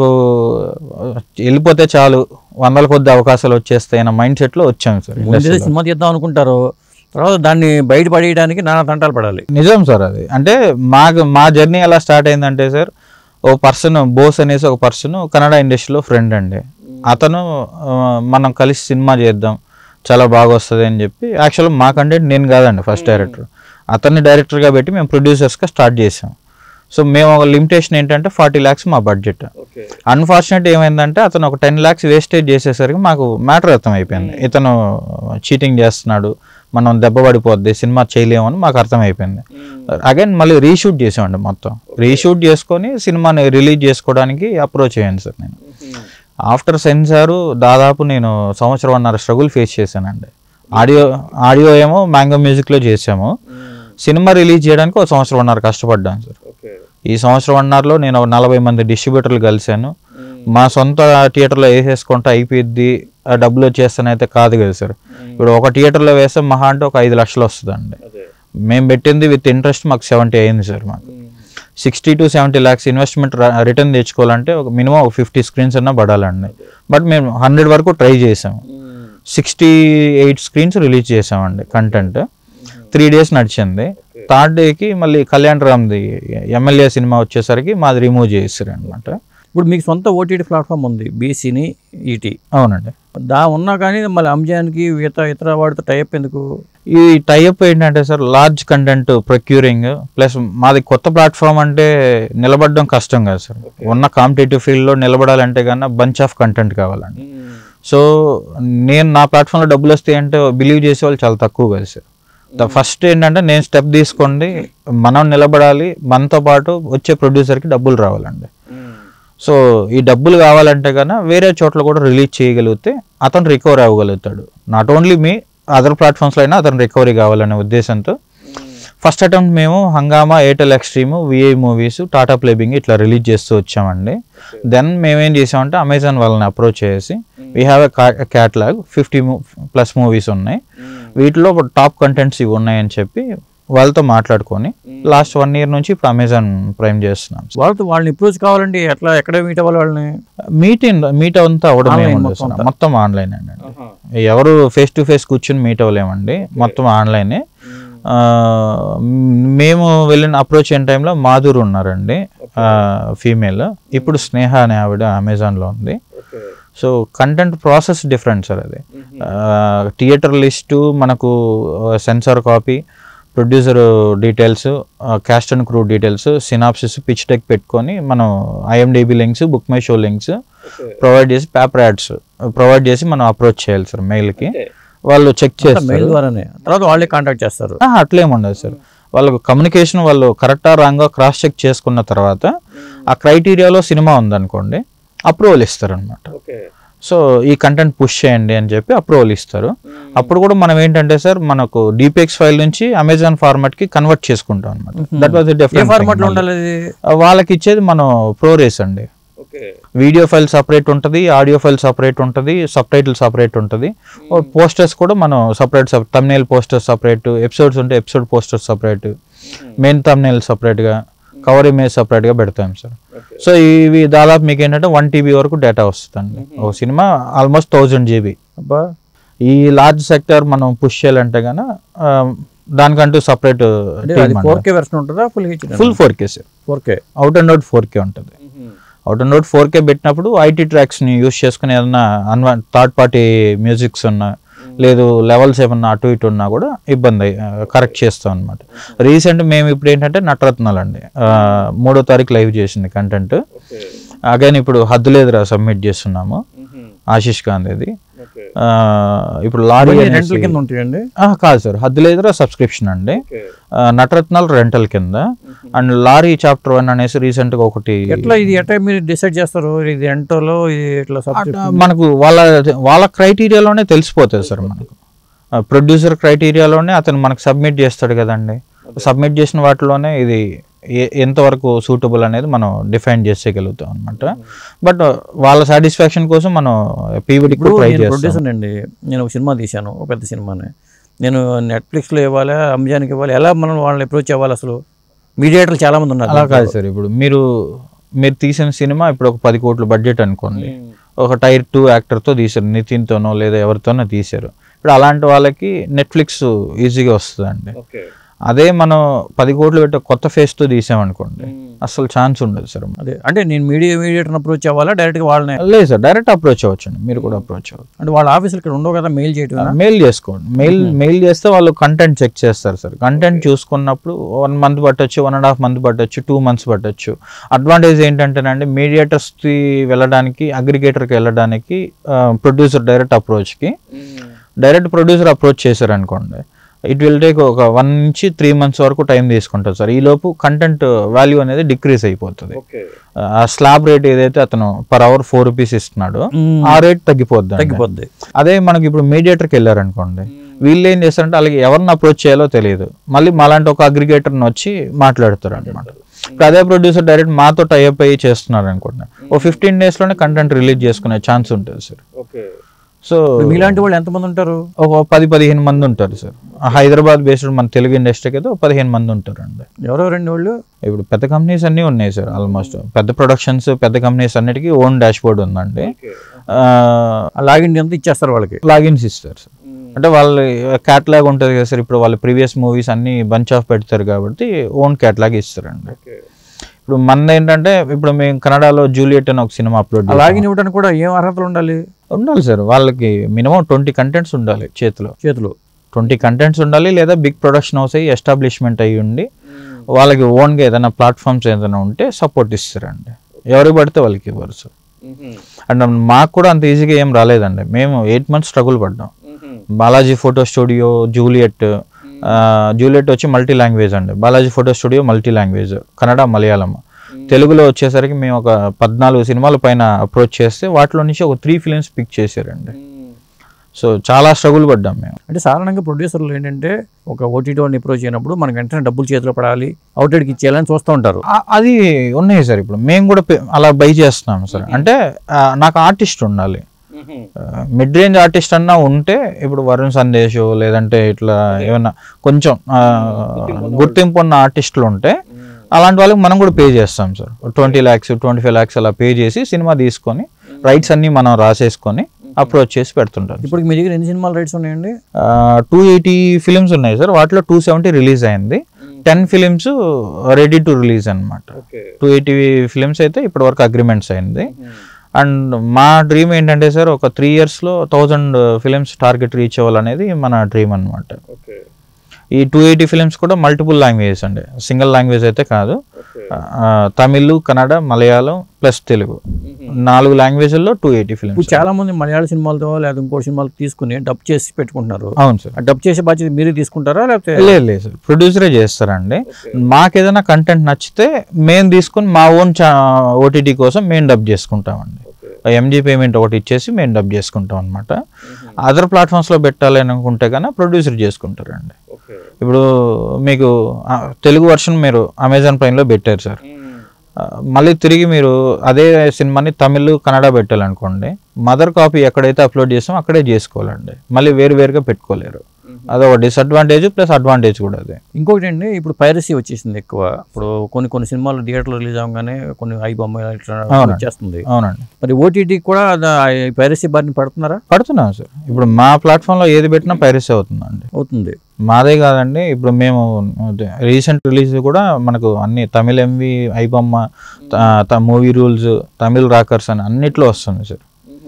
వెళ్ళిపోతే చాలు వందల కొద్ది అవకాశాలు వచ్చేస్తాయి అన్న మైండ్ సెట్లో వచ్చాము సార్ ముందే ఇండస్ట్రీలో. సినిమా తీద్దాం అనుకుంటారు తర్వాత దాన్ని బయట పడేయడానికి నానా తంటాలు పడాలి నిజం సార్ అది అంటే మా మా జర్నీ ఎలా స్టార్ట్ అయిందంటే సార్ ఓ పర్సన్ బోస్ అనేసి ఒక పర్సన్ కన్నడ ఇండస్ట్రీలో ఫ్రెండ్ అండి అతను ఆ, మనం కలిసి సినిమా చేద్దాం చాలా బాగా వస్తుంది అని చెప్పి యాక్చువల్గా మా కంటెంట్ నేను కాదండి ఫస్ట్ డైరెక్టర్ అతన్ని డైరెక్టర్గా పెట్టి మేము ప్రొడ్యూసర్స్గా స్టార్ట్ చేసాం సో మేము ఒక లిమిటేషన్ ఏంటంటే ఫార్టీ ల్యాక్స్ మా బడ్జెట్ అన్ఫార్చునేట్ ఏమైందంటే అతను ఒక టెన్ ల్యాక్స్ వేస్టేజ్ చేసేసరికి మాకు మ్యాటర్ అర్థమైపోయింది ఇతను చీటింగ్ చేస్తున్నాడు మనం దెబ్బ పడిపోద్ది సినిమా చేయలేమని మాకు అర్థమైపోయింది అగైన్ మళ్ళీ రీషూట్ చేసామండి మొత్తం రీషూట్ చేసుకొని సినిమాని రిలీజ్ చేసుకోవడానికి అప్రోచ్ అయ్యాను సార్ నేను ఆఫ్టర్ సెన్సారు దాదాపు నేను సంవత్సరంన్నర స్ట్రగుల్ ఫేస్ చేశానండి ఆడియో ఆడియో ఏమో మ్యాంగో మ్యూజిక్లో చేసాము సినిమా రిలీజ్ చేయడానికి ఒక సంవత్సరంన్నర కష్టపడ్డాను సార్ ఈ సంవత్సరంన్నరలో నేను ఒక నలభై మంది డిస్ట్రిబ్యూటర్లు కలిశాను మా సొంత థియేటర్లో వేసేసుకుంటే అయిపోద్ది ఆ డబ్బులు వచ్చేస్తానైతే కాదు కదా సార్ ఇప్పుడు ఒక థియేటర్లో వేస్తే మహా అంటే ఒక ఐదు లక్షలు వస్తుందండి మేము పెట్టింది విత్ ఇంట్రెస్ట్ మాకు సెవెంటీ అయింది సార్ మాకు sixty to seventy lakhs investment return తెచ్చుకోవాలంటే ఒక మినిమం ఒక ఫిఫ్టీ స్క్రీన్స్ అన్నా పడాలండి బట్ మేము హండ్రెడ్ వరకు ట్రై చేసాము సిక్స్టీ ఎయిట్ స్క్రీన్స్ రిలీజ్ చేసామండి కంటెంట్ త్రీ డేస్ నడిచింది థర్డ్ డేకి మళ్ళీ కళ్యాణ్ రామ్ది ఎమ్మెల్యే సినిమా వచ్చేసరికి మాది రిమూవ్ చేసారు అనమాట ఇప్పుడు మీకు సొంత ఓటీటీ ప్లాట్ఫామ్ ఉంది బీసీని ఈటీ అవునండి దా ఉన్నా కానీ మళ్ళీ అమ్జాన్కి ఇతర ఇతర వాడితో టైప్ ఎందుకు ఈ టైఅప్ ఏంటంటే sir large content procuring plus మాది కొత్త ప్లాట్ఫామ్ అంటే నిలబడడం కష్టం కదా సార్ ఉన్న కాంపిటేటివ్ ఫీల్డ్లో నిలబడాలంటే కన్నా బంచ్ ఆఫ్ కంటెంట్ కావాలండి సో నేను నా ప్లాట్ఫామ్లో డబ్బులు వస్తాయి అంటే బిలీవ్ చేసే వాళ్ళు చాలా తక్కువ కదా సార్ ద ఫస్ట్ ఏంటంటే నేను స్టెప్ తీసుకోండి మనం నిలబడాలి మనతో పాటు వచ్చే ప్రొడ్యూసర్కి డబ్బులు రావాలండి సో ఈ డబ్బులు కావాలంటే కన్నా వేరే చోట్ల కూడా రిలీజ్ చేయగలిగితే అతను రికవర్ అవ్వగలుగుతాడు నాట్ ఓన్లీ మీ అదర్ ప్లాట్ఫామ్స్లో అయినా అతను రికవరీ కావాలనే ఉద్దేశంతో ఫస్ట్ అటెంప్ట్ మేము Hungama Airtel Xstream Vi movies Tata Play Binge ఇట్లా రిలీజ్ చేస్తూ వచ్చామండి దెన్ మేమేం చేసామంటే అమెజాన్ వాళ్ళని అప్రోచ్ చేసి we have a catalogue fifty plus movies ఉన్నాయి వీటిలో టాప్ కంటెంట్స్ ఇవి ఉన్నాయని చెప్పి వాళ్ళతో మాట్లాడుకొని లాస్ట్ వన్ ఇయర్ నుంచి ఇప్పుడు అమెజాన్ ప్రైమ్ చేస్తున్నాం వాళ్ళతో వాళ్ళని అప్రోచ్ కావాలండి ఎట్లా ఎక్కడ మీట్ అవ్వాలి వాళ్ళని మీట్ మీట్ అంతా అవడం Online ఏమి మొత్తం ఉండదు సార్. మొత్తం ఆన్లైన్ అండి ఎవరు ఫేస్ టు ఫేస్ కూర్చుని మీట్ అవ్వలేమండి మొత్తం ఆన్లైనే ఆ, మ్, మేము వెళ్ళిన అప్రోచ్ అయిన టైంలో మాధుర్ ఉన్నారండి ఫీమేల్ ఇప్పుడు స్నేహ అనే ఆవిడ అమెజాన్లో ఉంది so content process different sir అది థియేటర్ లిస్టు మనకు censor copy producer details cast and crew details synopsis pitch deck పెట్టుకొని మనం IMDb links BookMyShow links provide చేసి పేపర్ యాడ్స్ ప్రొవైడ్ చేసి మనం అప్రోచ్ చేయాలి సార్ మెయిల్కి వాళ్ళు చెక్ మెయిల్ చేస్తారు ద్వారానే తర్వాత వాళ్ళే కాంటాక్ట్ చేస్తారు ఆ, అట్లేం ఉండదు సార్ వాళ్ళకు కమ్యూనికేషన్ వాళ్ళు కరెక్టా రాంగా క్రాస్ చెక్ చేసుకున్న తర్వాత ఆ క్రైటీరియాలో సినిమా ఉందనుకోండి అప్రూవల్ ఇస్తారనమాట సో ఈ కంటెంట్ పుష్ చేయండి అని చెప్పి అప్రూవల్ ఇస్తారు అప్పుడు కూడా మనం ఏంటంటే సార్ మనకు డిపిఎక్స్ ఫైల్ నుంచి అమెజాన్ ఫార్మాట్ కి కన్వర్ట్ చేసుకుంటాం అనమాట దట్ వాజ్ ఏ ఫార్మాట్ లో ఉండాలి అది వాళ్ళకి ఇచ్చేది మనం ప్రోరేస్ అండి వీడియో ఫైల్ సపరేట్ ఉంటుంది ఆడియో ఫైల్ సపరేట్ ఉంటుంది సబ్ టైటిల్ సపరేట్ ఉంటుంది పోస్టర్స్ కూడా మనం separate thumbnail poster separate episodes ఉంటే episode posters separate main thumbnail సపరేట్గా కవర్ ఇమేజ్ సపరేట్గా పెడతాం సార్ సో ఇవి దాదాపు మీకు ఏంటంటే వన్ టీబీ వరకు డేటా వస్తుందండి ఒక సినిమా ఆల్మోస్ట్ థౌజండ్ జీబీ అబ్బా ఈ లార్జ్ సెక్టర్ మనం పుష్ చేయాలంటే గాన ఆ, దానికంటూ సపరేట్ అంటే అది ఫోర్ కే వెర్షన్ ఉంటుందా full H full four K sir four K out and out four K ఉంటుంది out and out four K పెట్టినప్పుడు ఐటీ ట్రాక్స్ని యూస్ చేసుకుని ఏదన్నా అన్వా థర్డ్ పార్టీ మ్యూజిక్స్ ఉన్నా లేదు లెవెల్స్ ఏమన్నా అటు ఇటు ఉన్నా కూడా ఇబ్బంది కరెక్ట్ చేస్తాం అనమాట రీసెంట్ మేము ఇప్పుడు ఏంటంటే నటరత్నాలు అండి ఆ, మూడో తారీఖు లైవ్ చేసింది కంటెంట్ అగైన్ ఇప్పుడు హద్దు లేదురా సబ్మిట్ చేస్తున్నాము ఆశీష్ గాంధీది ఆ, ఇప్పుడు లారీ రెంట్ల అనేసి- కింద ఉంటాయండి ఆ, కాదు సార్ హద్దు లేదురా సబ్స్క్రిప్షన్ అండి ఆ, నటరత్నాలు రెంటల్ కింద అండ్ లారీ చాప్టర్ వన్ అనేసి రీసెంట్ గా ఒకటి ఎట్లా ఇది ఎట్లా మీరు డిసైడ్ చేస్తారు ఇది ఎంటోలో ఇది ఇట్లా అట్లా మనకు వాళ్ళ వాళ్ళ క్రైటీరియాలోనే తెలిసిపోతుంది సార్ మనకు ప్రొడ్యూసర్ క్రైటీరియాలోనే అతను మనకు సబ్మిట్ చేస్తాడు కదండి సబ్మిట్ చేసిన వాటిలోనే ఇది ఏ- ఎంతవరకు సూటబుల్ అనేది మనం డిఫైన్ చేసేయగలుగుతాం అనమాట బట్ వాళ్ళ సాటిస్ఫాక్షన్ కోసం మనం పీవీడి ఇప్పుడు ట్రై నేను చేస్తాం ప్రొడ్యూసర్ అండి నేను ఒక సినిమా తీశాను ఒక పెద్ద సినిమాని నేను నెట్ఫ్లిక్స్లో ఇవ్వాలా అమెజాన్కి ఇవ్వాలి ఎలా మనం వాళ్ళని అప్రోచ్ అవ్వాలి అసలు మీడియేటర్లు చాలా మంది ఉన్నారు అలా కాదు సార్ ఇప్పుడు మీరు మీరు తీసిన సినిమా ఇప్పుడు ఒక పది కోట్ల బడ్జెట్ అనుకోండి ఒక టైర్ టూ యాక్టర్తో తీశారు నితిన్తోనో లేదా ఎవరితోనో తీశారు ఇప్పుడు అలాంటి వాళ్ళకి నెట్ఫ్లిక్స్ ఈజీగా వస్తుందండి అదే మనం పది కోట్లు పెట్టి ఒక కొత్త ఫేస్తో తీసామనుకోండి అసలు ఛాన్స్ ఉండదు సార్ అదే అంటే నేను మీడియా మీడియేటర్ని అప్రోచ్ అవ్వాలా డైరెక్ట్గా వాళ్ళని లేదు సార్ డైరెక్ట్ అప్రోచ్ అవ్వచ్చండి మీరు కూడా అప్రోచ్ అవ్వచ్చు అంటే వాళ్ళ ఆఫీసులు ఇక్కడ ఉండవు కదా మెయిల్ చేయటం మెయిల్ చేసుకోండి మెయిల్ మెయిల్ చేస్తే వాళ్ళు కంటెంట్ చెక్ చేస్తారు సార్ కంటెంట్ చూసుకున్నప్పుడు వన్ మంత్ పట్టొచ్చు వన్ అండ్ హాఫ్ మంత్ పట్టొచ్చు టూ మంత్స్ పట్టొచ్చు అడ్వాంటేజ్ ఏంటంటేనండి మీడియేటర్స్కి వెళ్ళడానికి అగ్రిగేటర్కి వెళ్ళడానికి ప్రొడ్యూసర్ డైరెక్ట్ అప్రోచ్కి డైరెక్ట్ ప్రొడ్యూసర్ అప్రోచ్ చేశారు అనుకోండి ఇట్ విల్ టేక్ ఒక వన్ నుంచి త్రీ మంత్స్ వరకు టైం తీసుకుంటుంది సార్ ఈ లోపు కంటెంట్ వాల్యూ అనేది డిక్రీజ్ అయిపోతుంది ఆ స్లాబ్ రేట్ ఏదైతే అతను పర్ అవర్ ఫోర్ రూపీస్ ఇస్తున్నాడో ఆ రేట్ తగ్గిపోద్ది తగ్గిపోద్ది అదే మనకి ఇప్పుడు మీడియేటర్కి వెళ్ళారనుకోండి వీళ్ళు ఏం చేస్తారంటే అలాగే ఎవరిని అప్రోచ్ చేయాలో తెలియదు మళ్ళీ మాలాంటి ఒక అగ్రిగేటర్ని వచ్చి మాట్లాడతారు అనమాట ఇప్పుడు అదే ప్రొడ్యూసర్ డైరెక్ట్ మాతో టైఅప్ అయ్యి చేస్తున్నారు అనుకోండి ఓ ఫిఫ్టీన్ డేస్లోనే కంటెంట్ రిలీజ్ చేసుకునే ఛాన్స్ ఉంటుంది సార్ సో మీలాంటి వాళ్ళు ఎంతమంది ఉంటారు ఒక పది పదిహేను మంది ఉంటారు సార్ హైదరాబాద్ బేస్డ్ మన తెలుగు ఇండస్ట్రీకి అయితే ఒక పదిహేను మంది ఉంటారండి ఎవరెవరండి వాళ్ళు ఇప్పుడు పెద్ద కంపెనీస్ అన్నీ ఉన్నాయి సార్ ఆల్మోస్ట్ పెద్ద ప్రొడక్షన్స్ పెద్ద కంపెనీస్ అన్నిటికీ ఓన్ డాష్ బోర్డ్ ఉందండి ఆ లాగిన్ ఎంత ఇచ్చేస్తారు వాళ్ళకి లాగిన్స్ ఇస్తారు సార్ అంటే వాళ్ళ క్యాటలాగ్ ఉంటుంది కదా సార్ ఇప్పుడు వాళ్ళ ప్రీవియస్ మూవీస్ అన్ని బంచ్ ఆఫ్ పెడతారు కాబట్టి ఓన్ క్యాటలాగ్ ఇస్తారండి ఇప్పుడు మనది ఏంటంటే ఇప్పుడు మేము కన్నడలో జూలియట్ అని ఒక సినిమా అప్లోడ్ ఆ లాగిన్ ఇవ్వడానికి కూడా ఏం అర్హతలు ఉండాలి ఉండాలి సార్ వాళ్ళకి మినిమం ట్వంటీ కంటెంట్స్ ఉండాలి చేతిలో చేతులు ట్వంటీ కంటెంట్స్ ఉండాలి లేదా బిగ్ ప్రొడక్షన్ హౌస్ అయ్యి ఎస్టాబ్లిష్మెంట్ అయ్యి ఉండి వాళ్ళకి ఓన్గా ఏదైనా ప్లాట్ఫామ్స్ ఏదైనా ఉంటే సపోర్ట్ ఇస్తారండి ఎవరికి పడితే వాళ్ళకి ఇవ్వరు సార్ అండ్ మాకు కూడా అంత ఈజీగా ఏం రాలేదండి మేము ఎయిట్ మంత్స్ స్ట్రగుల్ పడ్డాం బాలాజీ ఫోటో స్టూడియో జూలియట్ ఆ, జూలియట్ వచ్చి మల్టీ లాంగ్వేజ్ అండి Balaji photo studio multi language Kannada Malayalam తెలుగులో వచ్చేసరికి మేము ఒక పద్నాలుగు సినిమాల పైన అప్రోచ్ చేస్తే వాటిలో నుంచి ఒక త్రీ ఫిలిమ్స్ పిక్ చేశారండి సో చాలా స్ట్రగుల్ పడ్డాం మేము అంటే సాధారణంగా ప్రొడ్యూసర్లు ఏంటంటే ఒక ఓటీటీ వాడిని అప్రోచ్ అయినప్పుడు మనకి వెంటనే డబ్బులు చేతిలో పడాలి అవుట్లెట్కి ఇచ్చేయాలని చూస్తూ ఉంటారు ఆ- అది ఉన్నాయి సార్ ఇప్పుడు మేము కూడా పే- అలా బై చేస్తున్నాం సార్ అంటే ఆ, నాకు ఆర్టిస్ట్ ఉండాలి మిడ్ రేంజ్ ఆర్టిస్ట్ అన్నా ఉంటే ఇప్పుడు వరుణ్ సందేశ్ లేదంటే ఇట్లా ఏమన్నా కొంచెం ఆ, గుర్తింపు ఉన్న ఆర్టిస్టులు ఉంటే అలాంటి వాళ్ళకి మనం కూడా పే చేస్తాం sir twenty lakhs twenty five lakhs అలా పే చేసి సినిమా తీసుకొని రైట్స్ అన్ని మనం రాసేసుకొని అప్రోచ్ చేసి పెడుతుంటాం ఇప్పుడు మీ దగ్గర ఎన్ని సినిమాల రైట్స్ ఉన్నాయండి టూ ఎయిటీ ఫిలిమ్స్ ఉన్నాయి సార్ వాటిలో టూ సెవెంటీ రిలీజ్ అయింది ten films ready to release అన్నమాట టూ ఎయిటీ ఫిలిమ్స్ అయితే ఇప్పటి వరకు అగ్రిమెంట్స్ అయింది అండ్ మా డ్రీమ్ ఏంటంటే సార్ ఒక త్రీ ఇయర్స్లో థౌజండ్ ఫిలిమ్స్ టార్గెట్ రీచ్ అవ్వాలనేది మన డ్రీమ్ అనమాట ఈ టూ ఎయిటీ ఫిలిమ్స్ కూడా మల్టిపుల్ లాంగ్వేజెస్ అండి సింగిల్ లాంగ్వేజ్ అయితే కాదు ఆ, తమిళ్ కన్నడ మలయాళం ప్లస్ తెలుగు నాలుగు లాంగ్వేజ్ల్లో టూ ఎయిటీ ఇప్పుడు ఫిలిమ్స్ చాలా మంది మలయాళ సినిమాలతో లేదా ఇంకో సినిమాలు తీసుకుని డబ్ చేసి పెట్టుకుంటున్నారు అవును సార్ ఆ డబ్ చేసే బాధ్యత మీరే తీసుకుంటారా లేకపోతే లేదు లేదు సార్ ప్రొడ్యూసరే చేస్తారండి మాకు ఏదైనా కంటెంట్ నచ్చితే మేము తీసుకుని మా ఓన్ ఓటీటీ కోసం మేము డబ్ చేసుకుంటామండి ఎంజీ పేమెంట్ ఒకటి ఇచ్చేసి మేము డబ్ చేసుకుంటాం అనమాట అదర్ ప్లాట్ఫామ్స్లో పెట్టాలి అని అనుకుంటే కన్నా ప్రొడ్యూసర్ చేసుకుంటారండి ఇప్పుడు మీకు ఆ, తెలుగు వర్షన్ మీరు అమెజాన్ ప్రైమ్లో పెట్టారు సార్ ఆ, మళ్ళీ తిరిగి మీరు అదే సినిమాని తమిళ్ కన్నడ పెట్టాలనుకోండి మదర్ కాపీ ఎక్కడైతే అప్లోడ్ చేసామో అక్కడే చేసుకోవాలండి మళ్ళీ వేరు వేరుగా పెట్టుకోలేరు అదొక డిసడ్వాంటేజ్ ప్లస్ అడ్వాంటేజ్ కూడా అది ఇంకొకటి అండి ఇప్పుడు పైరసీ వచ్చేసింది ఎక్కువ ఇప్పుడు కొన్ని కొన్ని సినిమాలు థియేటర్లో రిలీజ్ అవగానే కొన్ని ఐ బొమ్మ ఇట్లా అవునండి. వచ్చేస్తుంది అవునండి మరి ఓటీటీ కూడా పైరసీ బారిన పడుతున్నారా పడుతున్నాం సార్ ఇప్పుడు మా ప్లాట్ఫామ్లో ఏది పెట్టినా పైరసీ అవుతుందండి అవుతుంది మాదే కాదండి ఇప్పుడు మేము రీసెంట్ రిలీజ్ కూడా మనకు అన్ని Tamil MV iBomma Movierulz Tamil rockers అని అన్నిట్లో వస్తుంది సార్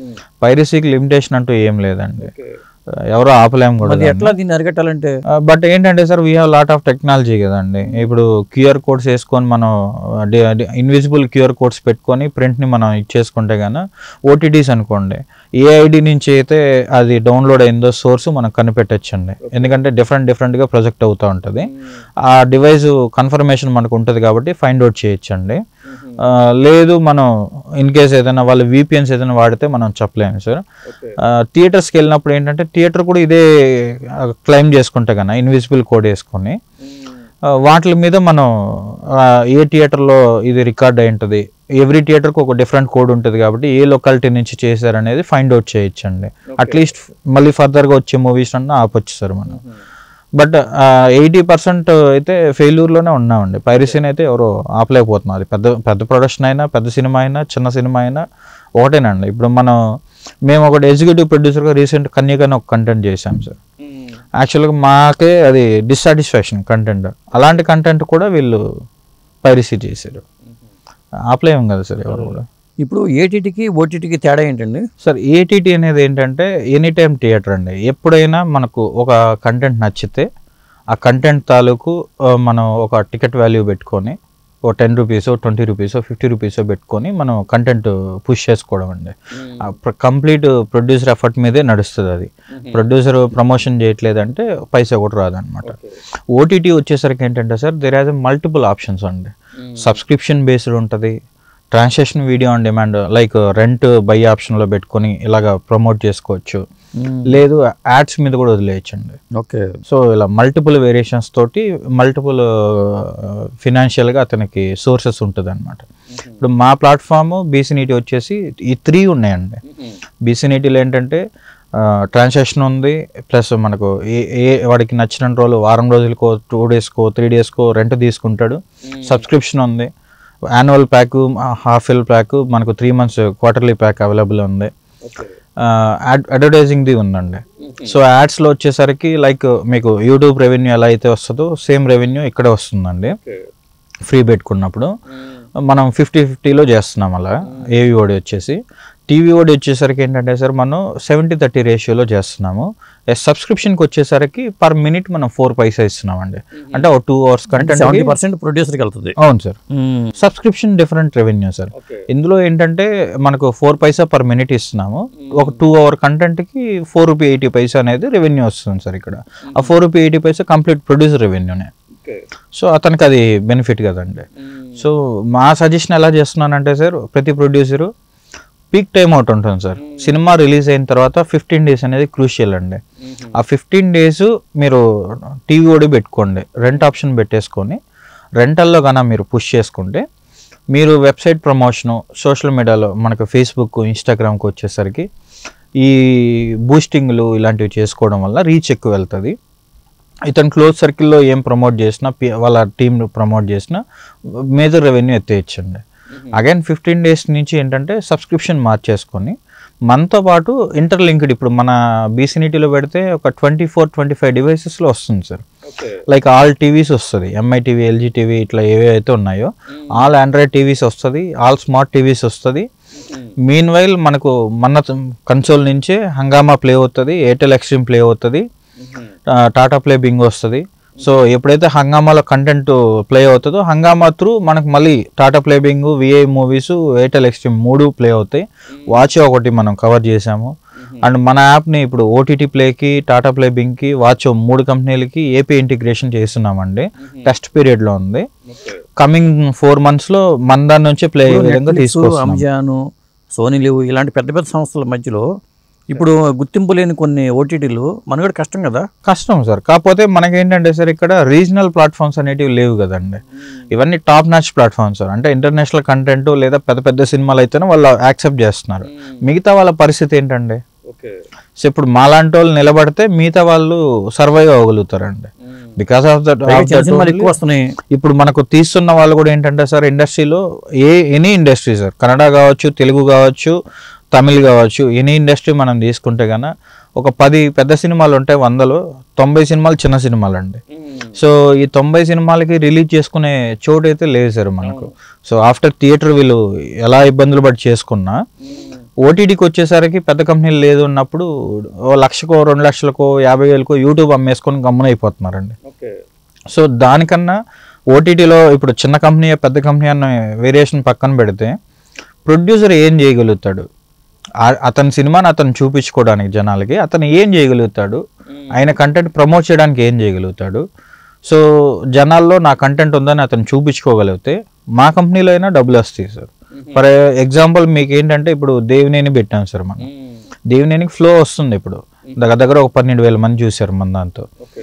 పైరసీకి లిమిటేషన్ అంటూ ఏం లేదండి ఎవరో ఆపలేం కూడా మరి ఎట్లా దీన్ని అరికట్టాలంటే బట్ ఏంటంటే sir we have lot of technology కదండి ఇప్పుడు క్యూఆర్ కోడ్స్ వేసుకొని మనం ఇన్విజిబుల్ క్యూఆర్ కోడ్స్ పెట్టుకొని ప్రింట్ని మనం ఇచ్చేసుకుంటే కానీ ఓటీటీస్ అనుకోండి ఏ ఐడి నుంచి అయితే అది డౌన్లోడ్ అయిందో సోర్స్ మనం కనిపెట్టచ్చండి ఎందుకంటే డిఫరెంట్ డిఫరెంట్గా ప్రొజెక్ట్ అవుతూ ఉంటుంది ఆ డివైస్ కన్ఫర్మేషన్ మనకు ఉంటుంది కాబట్టి ఫైండ్ అవుట్ చేయొచ్చండి ఆ, లేదు మనం ఇన్ కేస్ ఏదైనా వాళ్ళు విపిఎన్స్ ఏదైనా వాడితే మనం చెప్పలేము సార్ థియేటర్స్కి వెళ్ళినప్పుడు ఏంటంటే థియేటర్ కూడా ఇదే క్లెయిమ్ చేసుకుంటే కన్నా ఇన్విజిబుల్ కోడ్ వేసుకొని ఆ, వాటి మీద మనం ఆ, ఏ థియేటర్లో ఇది రికార్డ్ అయి ఉంటుంది ఎవ్రీ థియేటర్కి ఒక డిఫరెంట్ కోడ్ ఉంటుంది కాబట్టి ఏ లొకాలిటీ నుంచి చేశారనేది ఫైండ్ అవుట్ చేయొచ్చండి అట్లీస్ట్ మళ్ళీ ఫర్దర్గా వచ్చే మూవీస్ అన్నా ఆపొచ్చు సార్ మనం బట్ ఎయిటీ పర్సెంట్ అయితే ఫెయిల్యూర్లోనే ఉన్నామండి పైరసీని అయితే ఎవరు ఆపలేకపోతున్నారు అది పెద్ద పెద్ద ప్రొడక్షన్ అయినా పెద్ద సినిమా అయినా చిన్న సినిమా అయినా ఒకటేనండి ఇప్పుడు మనం మేము ఒకటి ఎగ్జిక్యూటివ్ ప్రొడ్యూసర్గా రీసెంట్ కన్యకని ఒక కంటెంట్ చేశాం సార్ యాక్చువల్గా మాకే అది డిస్సాటిస్ఫాక్షన్ కంటెంట్ అలాంటి కంటెంట్ కూడా వీళ్ళు పైరసీ చేశారు ఆపలేము కదా సార్ ఎవరు కూడా ఇప్పుడు ఏటీటీకి ఓటీటీకి తేడా ఏంటండి సార్ ఏటీటీ అనేది ఏంటంటే ఎనీ టైం థియేటర్ అండి ఎప్పుడైనా మనకు ఒక కంటెంట్ నచ్చితే ఆ కంటెంట్ తాలూకు ఆ, మనం ఒక టికెట్ వాల్యూ పెట్టుకొని ఓ ten rupees twenty rupees fifty rupees పెట్టుకొని మనం కంటెంట్ పుష్ చేసుకోవడం అండి కంప్లీట్ ప్రొడ్యూసర్ ఎఫర్ట్ మీదే నడుస్తుంది అది ప్రొడ్యూసర్ ప్రమోషన్ చేయట్లేదంటే పైసా కూడా రాదనమాట ఓటీటీ వచ్చేసరికి ఏంటంటే sir there has multiple options అండి సబ్స్క్రిప్షన్ బేస్డ్ ఉంటుంది transaction video on demand like rent buy ఆప్షన్లో పెట్టుకొని ఇలాగ ప్రమోట్ చేసుకోవచ్చు లేదు యాడ్స్ మీద కూడా వదిలేయచ్చండి ఓకే సో ఇలా మల్టిపుల్ వేరియేషన్స్ తోటి మల్టిపుల్ ఫినాన్షియల్గా అతనికి సోర్సెస్ ఉంటుంది అనమాట ఇప్పుడు మా ప్లాట్ఫామ్ బీసీనీటీ వచ్చేసి ఈ త్రీ ఉన్నాయండి బీసీనీటీలో ఏంటంటే ట్రాన్సాక్షన్ ఉంది ప్లస్ మనకు ఏ ఏ వాడికి నచ్చిన రోజులు వారం రోజులకో టూ డేస్కో త్రీ డేస్కో రెంట్ తీసుకుంటాడు సబ్స్క్రిప్షన్ ఉంది annual pack half year pack మనకు three months quarterly pack available ఉంది అడ్వర్టైజింగ్ది ఉందండి సో యాడ్స్లో వచ్చేసరికి లైక్ మీకు యూట్యూబ్ రెవెన్యూ ఎలా అయితే వస్తుందో సేమ్ రెవెన్యూ ఇక్కడే వస్తుందండి ఫ్రీ పెట్టుకున్నప్పుడు మనం ఫిఫ్టీ ఫిఫ్టీలో చేస్తున్నాం అలా ఏవి ఓడి వచ్చేసి టీవీ ఓడి వచ్చేసరికి ఏంటంటే సార్ మనం సెవెంటీ థర్టీ రేషియోలో చేస్తున్నాము సబ్స్క్రిప్షన్కి వచ్చేసరికి పర్ మినిట్ మనం ఫోర్ పైసా ఇస్తున్నామండి అంటే ఒక two hours content seventy percent ప్రొడ్యూసర్కి వెళ్తుంది అవును sir subscription different revenue sir ఇందులో ఏంటంటే మనకు ఫోర్ పైసా పర్ మినిట్ ఇస్తున్నాము ఒక టూ అవర్ కంటెంట్కి ఫోర్ రూపీ ఎయిటీ పైసా అనేది రెవెన్యూ వస్తుంది సార్ ఇక్కడ ఆ four rupee eighty paisa complete producer రెవెన్యూనే సో అతనికి అది బెనిఫిట్ కదండి సో మా సజెషన్ ఎలా చేస్తున్నానంటే సార్ ప్రతి ప్రొడ్యూసరు పీక్ టైం అవుట్ ఉంటుంది సార్ సినిమా రిలీజ్ అయిన తర్వాత ఫిఫ్టీన్ డేస్ అనేది క్రూషియల్ అండి ఆ ఫిఫ్టీన్ డేస్ మీరు టీవీ ఓడి పెట్టుకోండి రెంట్ ఆప్షన్ పెట్టేసుకొని రెంటల్లో కన్నా మీరు పుష్ చేసుకుంటే మీరు వెబ్సైట్ ప్రమోషను సోషల్ మీడియాలో మనకు ఫేస్బుక్ ఇన్స్టాగ్రామ్కి వచ్చేసరికి ఈ బూస్టింగ్లు ఇలాంటివి చేసుకోవడం వల్ల రీచ్ ఎక్కువ వెళ్తుంది ఇతను క్లోజ్ సర్కిల్లో ఏం ప్రమోట్ చేసినా పి- వాళ్ళ టీం ప్రమోట్ చేసినా మేజర్ రెవెన్యూ ఎత్తేయచ్చండి అగైన్ ఫిఫ్టీన్ డేస్ నుంచి ఏంటంటే సబ్స్క్రిప్షన్ మార్చేసుకొని మనతో పాటు ఇంటర్లింక్డ్ ఇప్పుడు మన బీసీనిటీలో పెడితే ఒక ట్వంటీ ఫోర్ ట్వంటీ ఫైవ్ డివైసెస్లో వస్తుంది సార్ లైక్ ఆల్ టీవీస్ వస్తుంది ఎంఐ టీవీ ఎల్జీ టీవీ ఇట్లా ఏవైతే ఉన్నాయో ఆల్ ఆండ్రాయిడ్ టీవీస్ వస్తుంది ఆల్ స్మార్ట్ టీవీస్ వస్తుంది మీన్ వైల్ మనకు మన కన్సోల్ నుంచే హంగామా ప్లే అవుతుంది ఎయిర్టెల్ ఎక్స్ట్రీమ్ ప్లే అవుతుంది టాటా ప్లే బింగ్ వస్తుంది సో ఎప్పుడైతే హంగామాలో కంటెంట్ ప్లే అవుతుందో హంగామా త్రూ మనకు మళ్ళీ Tata play binge Vi movies Airtel Xstream మూడు ప్లే అవుతాయి వాచ్ ఒకటి మనం కవర్ చేసాము అండ్ మన యాప్ని ఇప్పుడు ఓటీటీ ప్లేకి టాటా ప్లే బింగ్కి వాచ్ మూడు కంపెనీలకి ఏపీ ఇంటిగ్రేషన్ చేస్తున్నామండి టెస్ట్ పీరియడ్లో ఉంది కమింగ్ ఫోర్ మంత్స్లో మన దాని నుంచి ప్లే అయ్యే విధంగా తీసుకొస్తాం అమెజాన్ సోనీ లివ్ ఇలాంటి పెద్ద పెద్ద సంస్థల మధ్యలో ఇప్పుడు గుర్తింపు లేని కొన్ని ఓటీటీలు మనగడ కష్టం కదా కష్టం సార్ కాకపోతే మనకేంటంటే సార్ ఇక్కడ రీజనల్ ప్లాట్ఫామ్స్ అనేటివి లేవు కదండి ఇవన్నీ టాప్ నాచ్ ప్లాట్ఫామ్స్ సార్ అంటే ఇంటర్నేషనల్ కంటెంట్ లేదా పెద్ద పెద్ద సినిమాలు అయితేనే వాళ్ళు యాక్సెప్ట్ చేస్తున్నారు మిగతా వాళ్ళ పరిస్థితి ఏంటండి సో ఇప్పుడు మాలాంటి వాళ్ళు నిలబడితే మిగతా వాళ్ళు సర్వైవ్ అవ్వగలుగుతారండి బికాస్ ఆఫ్ దట్ పైగా చిన్న సినిమాలు ఎక్కువ వస్తున్నాయి ఇప్పుడు మనకు తీస్తున్న వాళ్ళు కూడా ఏంటంటే సార్ ఇండస్ట్రీలో a any industry sir Kannada కావచ్చు తెలుగు కావచ్చు తమిళ్ కావచ్చు ఎనీ ఇండస్ట్రీ మనం తీసుకుంటే కన్నా ఒక పది పెద్ద సినిమాలు ఉంటాయి వందలు తొంభై సినిమాలు చిన్న సినిమాలు అండి సో ఈ తొంభై సినిమాలకి రిలీజ్ చేసుకునే చోటు అయితే లేదు సార్ మనకు సో ఆఫ్టర్ థియేటర్ వీళ్ళు ఎలా ఇబ్బందులు పడి చేసుకున్నా ఓటీటీకి వచ్చేసరికి పెద్ద కంపెనీలు లేదు ఉన్నప్పుడు ఓ లక్షకో రెండు లక్షలకో యాభై వేలకో యూట్యూబ్ అమ్మేసుకొని గమ్మున అయిపోతున్నారండి సో దానికన్నా ఓటీటీలో ఇప్పుడు చిన్న కంపెనీ పెద్ద కంపెనీ అన్న వేరియేషన్ పక్కన పెడితే ప్రొడ్యూసర్ ఏం చేయగలుగుతాడు ఆ- అతని సినిమాని అతను చూపించుకోవడానికి జనాలకి అతను ఏం చేయగలుగుతాడు ఆయన కంటెంట్ ప్రమోట్ చేయడానికి ఏం చేయగలుగుతాడు సో జనాల్లో నా కంటెంట్ ఉందని అతను చూపించుకోగలిగితే మా కంపెనీలో అయినా డబ్బులు వస్తాయి సార్ ఫర్ ఎగ్జాంపుల్ మీకు ఏంటంటే ఇప్పుడు దేవినేని పెట్టాం సార్ మనం దేవినేనికి ఫ్లో వస్తుంది ఇప్పుడు దగ్గర దగ్గర ఒక పన్నెండు వేల మంది చూశారు మన దాంతో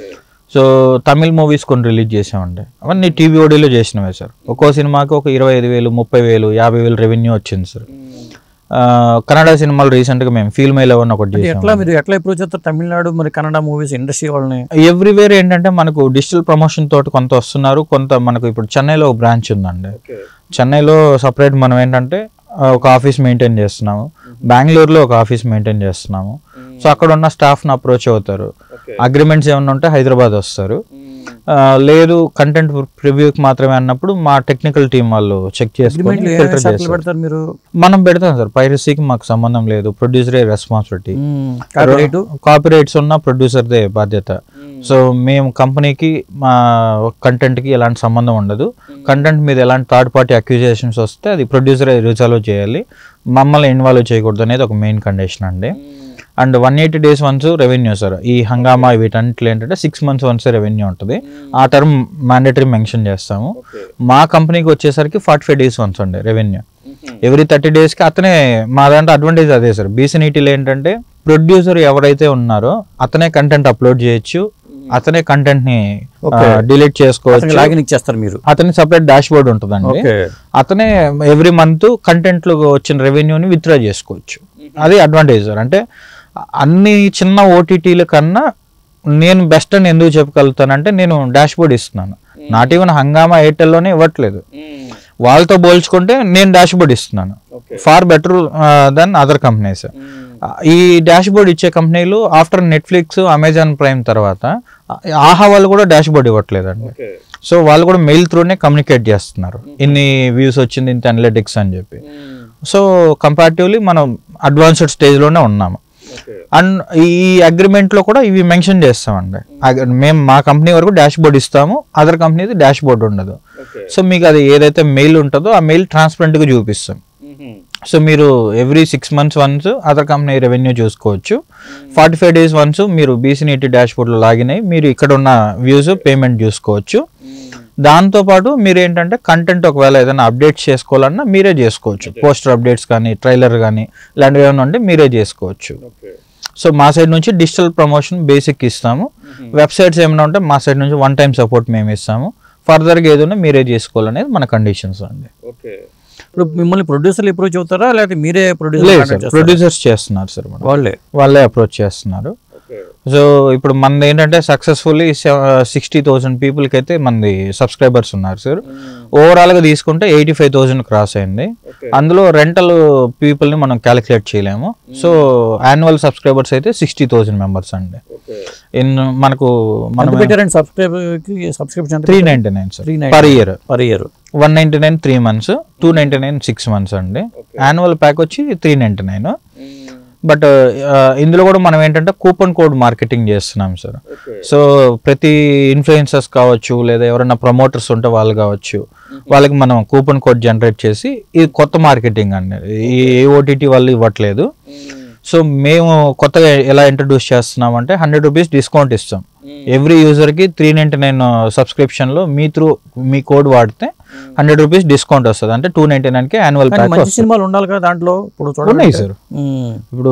సో తమిళ్ మూవీస్ కొన్ని రిలీజ్ చేసామండి అవన్నీ టీవీ ఓడీలో చేసినవే సార్ ఒక్కో సినిమాకి ఒక ఇరవై ఐదు వేలు ముప్పై వేలు యాభై వేలు రెవెన్యూ వచ్చింది సార్ ఆ, కన్నడ సినిమాలు రీసెంట్గా మేము ఫీల్ మై లెవెన్ ఒకటి అంటే చేసాం ఎట్లా మీరు ఎట్లా అప్రోచ్ చేస్తారు తమిళనాడు మరి కన్నడ మూవీస్ ఇండస్ట్రీ వాళ్ళని ఎవ్రీవేర్ ఏంటంటే మనకు డిజిటల్ ప్రమోషన్ తోటి కొంత వస్తున్నారు కొంత మనకు ఇప్పుడు చెన్నైలో ఒక బ్రాంచ్ ఉందండి చెన్నైలో సపరేట్ మనం ఏంటంటే ఆ, ఒక ఆఫీస్ మెయింటైన్ చేస్తున్నాము బెంగళూరులో ఒక ఆఫీస్ మెయింటైన్ చేస్తున్నాము సో అక్కడ ఉన్న స్టాఫ్ని అప్రోచ్ అవుతారు అగ్రిమెంట్స్ ఏమైనా ఉంటే హైదరాబాద్ వస్తారు ఆ, లేదు కంటెంట్ ప్రివ్యూకి మాత్రమే అన్నప్పుడు మా టెక్నికల్ టీం వాళ్ళు చెక్ చేసుకొని అగ్రిమెంట్లు ఏ ఫిల్టర్ షరతులు చేస్తారు పెడతారు మీరు మనం పెడతాం సార్ పైరసీకి మాకు సంబంధం లేదు ప్రొడ్యూసరే రెస్పాన్సిబిలిటీ కాపీరైట్ కాపీరైట్స్ ఉన్న ప్రొడ్యూసర్దే బాధ్యత సో మేము కంపెనీకి మా కంటెంట్కి ఎలాంటి సంబంధం ఉండదు కంటెంట్ మీద ఎలాంటి థర్డ్ పార్టీ అక్యూజేషన్స్ వస్తే అది ప్రొడ్యూసరే రిజాల్వ్ చేయాలి మమ్మల్ని ఇన్వాల్వ్ చేయకూడదు అనేది ఒక మెయిన్ కండిషన్ అండి and one eighty days once revenue sir ఈ హంగామా వీటన్నిటిలో ఏంటంటే సిక్స్ మంత్స్ వన్స్ రెవెన్యూ ఉంటుంది ఆ టర్మ్ మ్యాండేటరీ మెన్షన్ చేస్తాము మా కంపెనీకి వచ్చేసరికి ఫార్టీ ఫైవ్ డేస్ వన్స్ అండి రెవెన్యూ ఎవ్రీ థర్టీ డేస్కి అతనే మా దాంట్లో అడ్వాంటేజ్ అదే సార్ బీసీనీటీలో ఏంటంటే ప్రొడ్యూసర్ ఎవరైతే ఉన్నారో అతనే కంటెంట్ అప్లోడ్ చేయొచ్చు అతనే కంటెంట్ ని Okay. డిలీట్ చేసుకోవచ్చు లాగిన్ ఇచ్చేస్తారు మీరు అతని సపరేట్ డాష్ బోర్డ్ ఉంటుందండి ఓకే అతనే ఎవ్రీ మంత్ కంటెంట్ లో వచ్చిన రెవెన్యూని విత్డ్రా చేసుకోవచ్చు అది అడ్వాంటేజ్ సార్ అంటే అన్ని చిన్న ఓటీటీల కన్నా నేను బెస్ట్ అని ఎందుకు చెప్పగలుగుతానంటే నేను డాష్ బోర్డ్ ఇస్తున్నాను నాట్ ఈవెన్ హంగామా ఎయిర్టెల్లోనే ఇవ్వట్లేదు వాళ్ళతో పోల్చుకుంటే నేను డాష్ బోర్డ్ ఇస్తున్నాను far better than other companies ఈ డాష్ బోర్డ్ ఇచ్చే కంపెనీలు ఆఫ్టర్ నెట్ఫ్లిక్స్ అమెజాన్ ప్రైమ్ తర్వాత ఆహా వాళ్ళు కూడా డాష్ బోర్డ్ ఇవ్వట్లేదండి సో వాళ్ళు కూడా మెయిల్ త్రూనే కమ్యూనికేట్ చేస్తున్నారు ఇన్ని వ్యూస్ వచ్చింది ఇంత అనలిటిక్స్ అని చెప్పి సో కంపారిటివ్లీ మనం అడ్వాన్స్డ్ స్టేజ్లోనే ఉన్నాము అండ్ ఈ అగ్రిమెంట్లో కూడా ఇవి మెన్షన్ చేస్తామండి అగ- మేము మా కంపెనీ వరకు డాష్ బోర్డ్ ఇస్తాము అదర్ కంపెనీది డాష్ బోర్డ్ ఉండదు సో మీకు అది ఏదైతే మెయిల్ ఉంటుందో ఆ మెయిల్ ట్రాన్స్పరెంట్గా చూపిస్తాం సో మీరు every six months once other company revenue చూసుకోవచ్చు ఫార్టీ ఫైవ్ డేస్ వన్స్ మీరు బీసీనీటీ డాష్ బోర్డ్లో లాగిన్ అయ్యి మీరు ఇక్కడ ఉన్న వ్యూస్ పేమెంట్ చూసుకోవచ్చు దాంతోపాటు మీరు ఏంటంటే కంటెంట్ ఒకవేళ ఏదైనా అప్డేట్ చేసుకోవాలన్నా మీరే చేసుకోవచ్చు పోస్టర్ అప్డేట్స్ కానీ ట్రైలర్ కానీ ఇలాంటివి ఏమైనా ఉంటే మీరే చేసుకోవచ్చు సో మా సైడ్ నుంచి డిజిటల్ ప్రమోషన్ బేసిక్ ఇస్తాము వెబ్సైట్స్ ఏమైనా ఉంటే మా సైడ్ నుంచి వన్ టైం సపోర్ట్ మేము ఇస్తాము ఫర్దర్గా ఏదైనా మీరే చేసుకోవాలనేది మన కండిషన్స్ అండి ఇప్పుడు మిమ్మల్ని ప్రొడ్యూసర్లు అప్రోచ్ అవుతారా లేకపోతే మీరే లేదు ప్రొడ్యూసర్ సార్ ప్రొడ్యూసర్స్ చేస్తున్నారు సార్ మనం వాళ్ళే వాళ్ళే అప్రోచ్ చేస్తున్నారు సో ఇప్పుడు మనది ఏంటంటే సక్సెస్ఫుల్లీ సిక్స్టీ థౌసండ్ పీపుల్కి అయితే మనది సబ్స్క్రైబర్స్ ఉన్నారు సార్ ఓవరాల్గా తీసుకుంటే ఎయిటీ ఫైవ్ థౌసండ్ క్రాస్ అయింది అందులో రెంటల్ పీపుల్ని మనం క్యాలిక్యులేట్ చేయలేము సో యాన్యువల్ సబ్స్క్రైబర్స్ అయితే సిక్స్టీ థౌసండ్ మెంబర్స్ అండి ఇన్ మనకు ఎంత మనం పెట్టారండి subscribe subscription three ninety nine sir three per year per year one ninety nine three months two ninety nine six months అండి యాన్యువల్ ప్యాక్ వచ్చి three ninety nine but ఇందులో కూడా మనం ఏంటంటే కూపన్ కోడ్ మార్కెటింగ్ చేస్తున్నాం సార్ సో ప్రతి influencers కావచ్చు లేదా ఎవరైనా ప్రమోటర్స్ ఉంటే వాళ్ళు కావచ్చు వాళ్ళకి మనం కూపన్ కోడ్ జనరేట్ చేసి ఇది కొత్త మార్కెటింగ్ అండి ఈ ఏ ఓటీటీ వాళ్ళు ఇవ్వట్లేదు సో మేము కొత్తగా ఎలా ఇంట్రడ్యూస్ చేస్తున్నాం అంటే హండ్రెడ్ రూపీస్ డిస్కౌంట్ ఇస్తాం ఎవ్రీ యూజర్కి త్రీ నైంటీ నైన్ సబ్స్క్రిప్షన్లో మీ త్రూ మీ కోడ్ వాడితే హండ్రెడ్ రూపీస్ డిస్కౌంట్ వస్తుంది అంటే టూ నైంటీ నైన్కి యాన్యువల్ కానీ ప్యాక్ మంచి వస్తుంది సినిమాలు ఉండాలి కదా దాంట్లో ఇప్పుడు ఉన్నాయి చూడండి సార్ ఇప్పుడు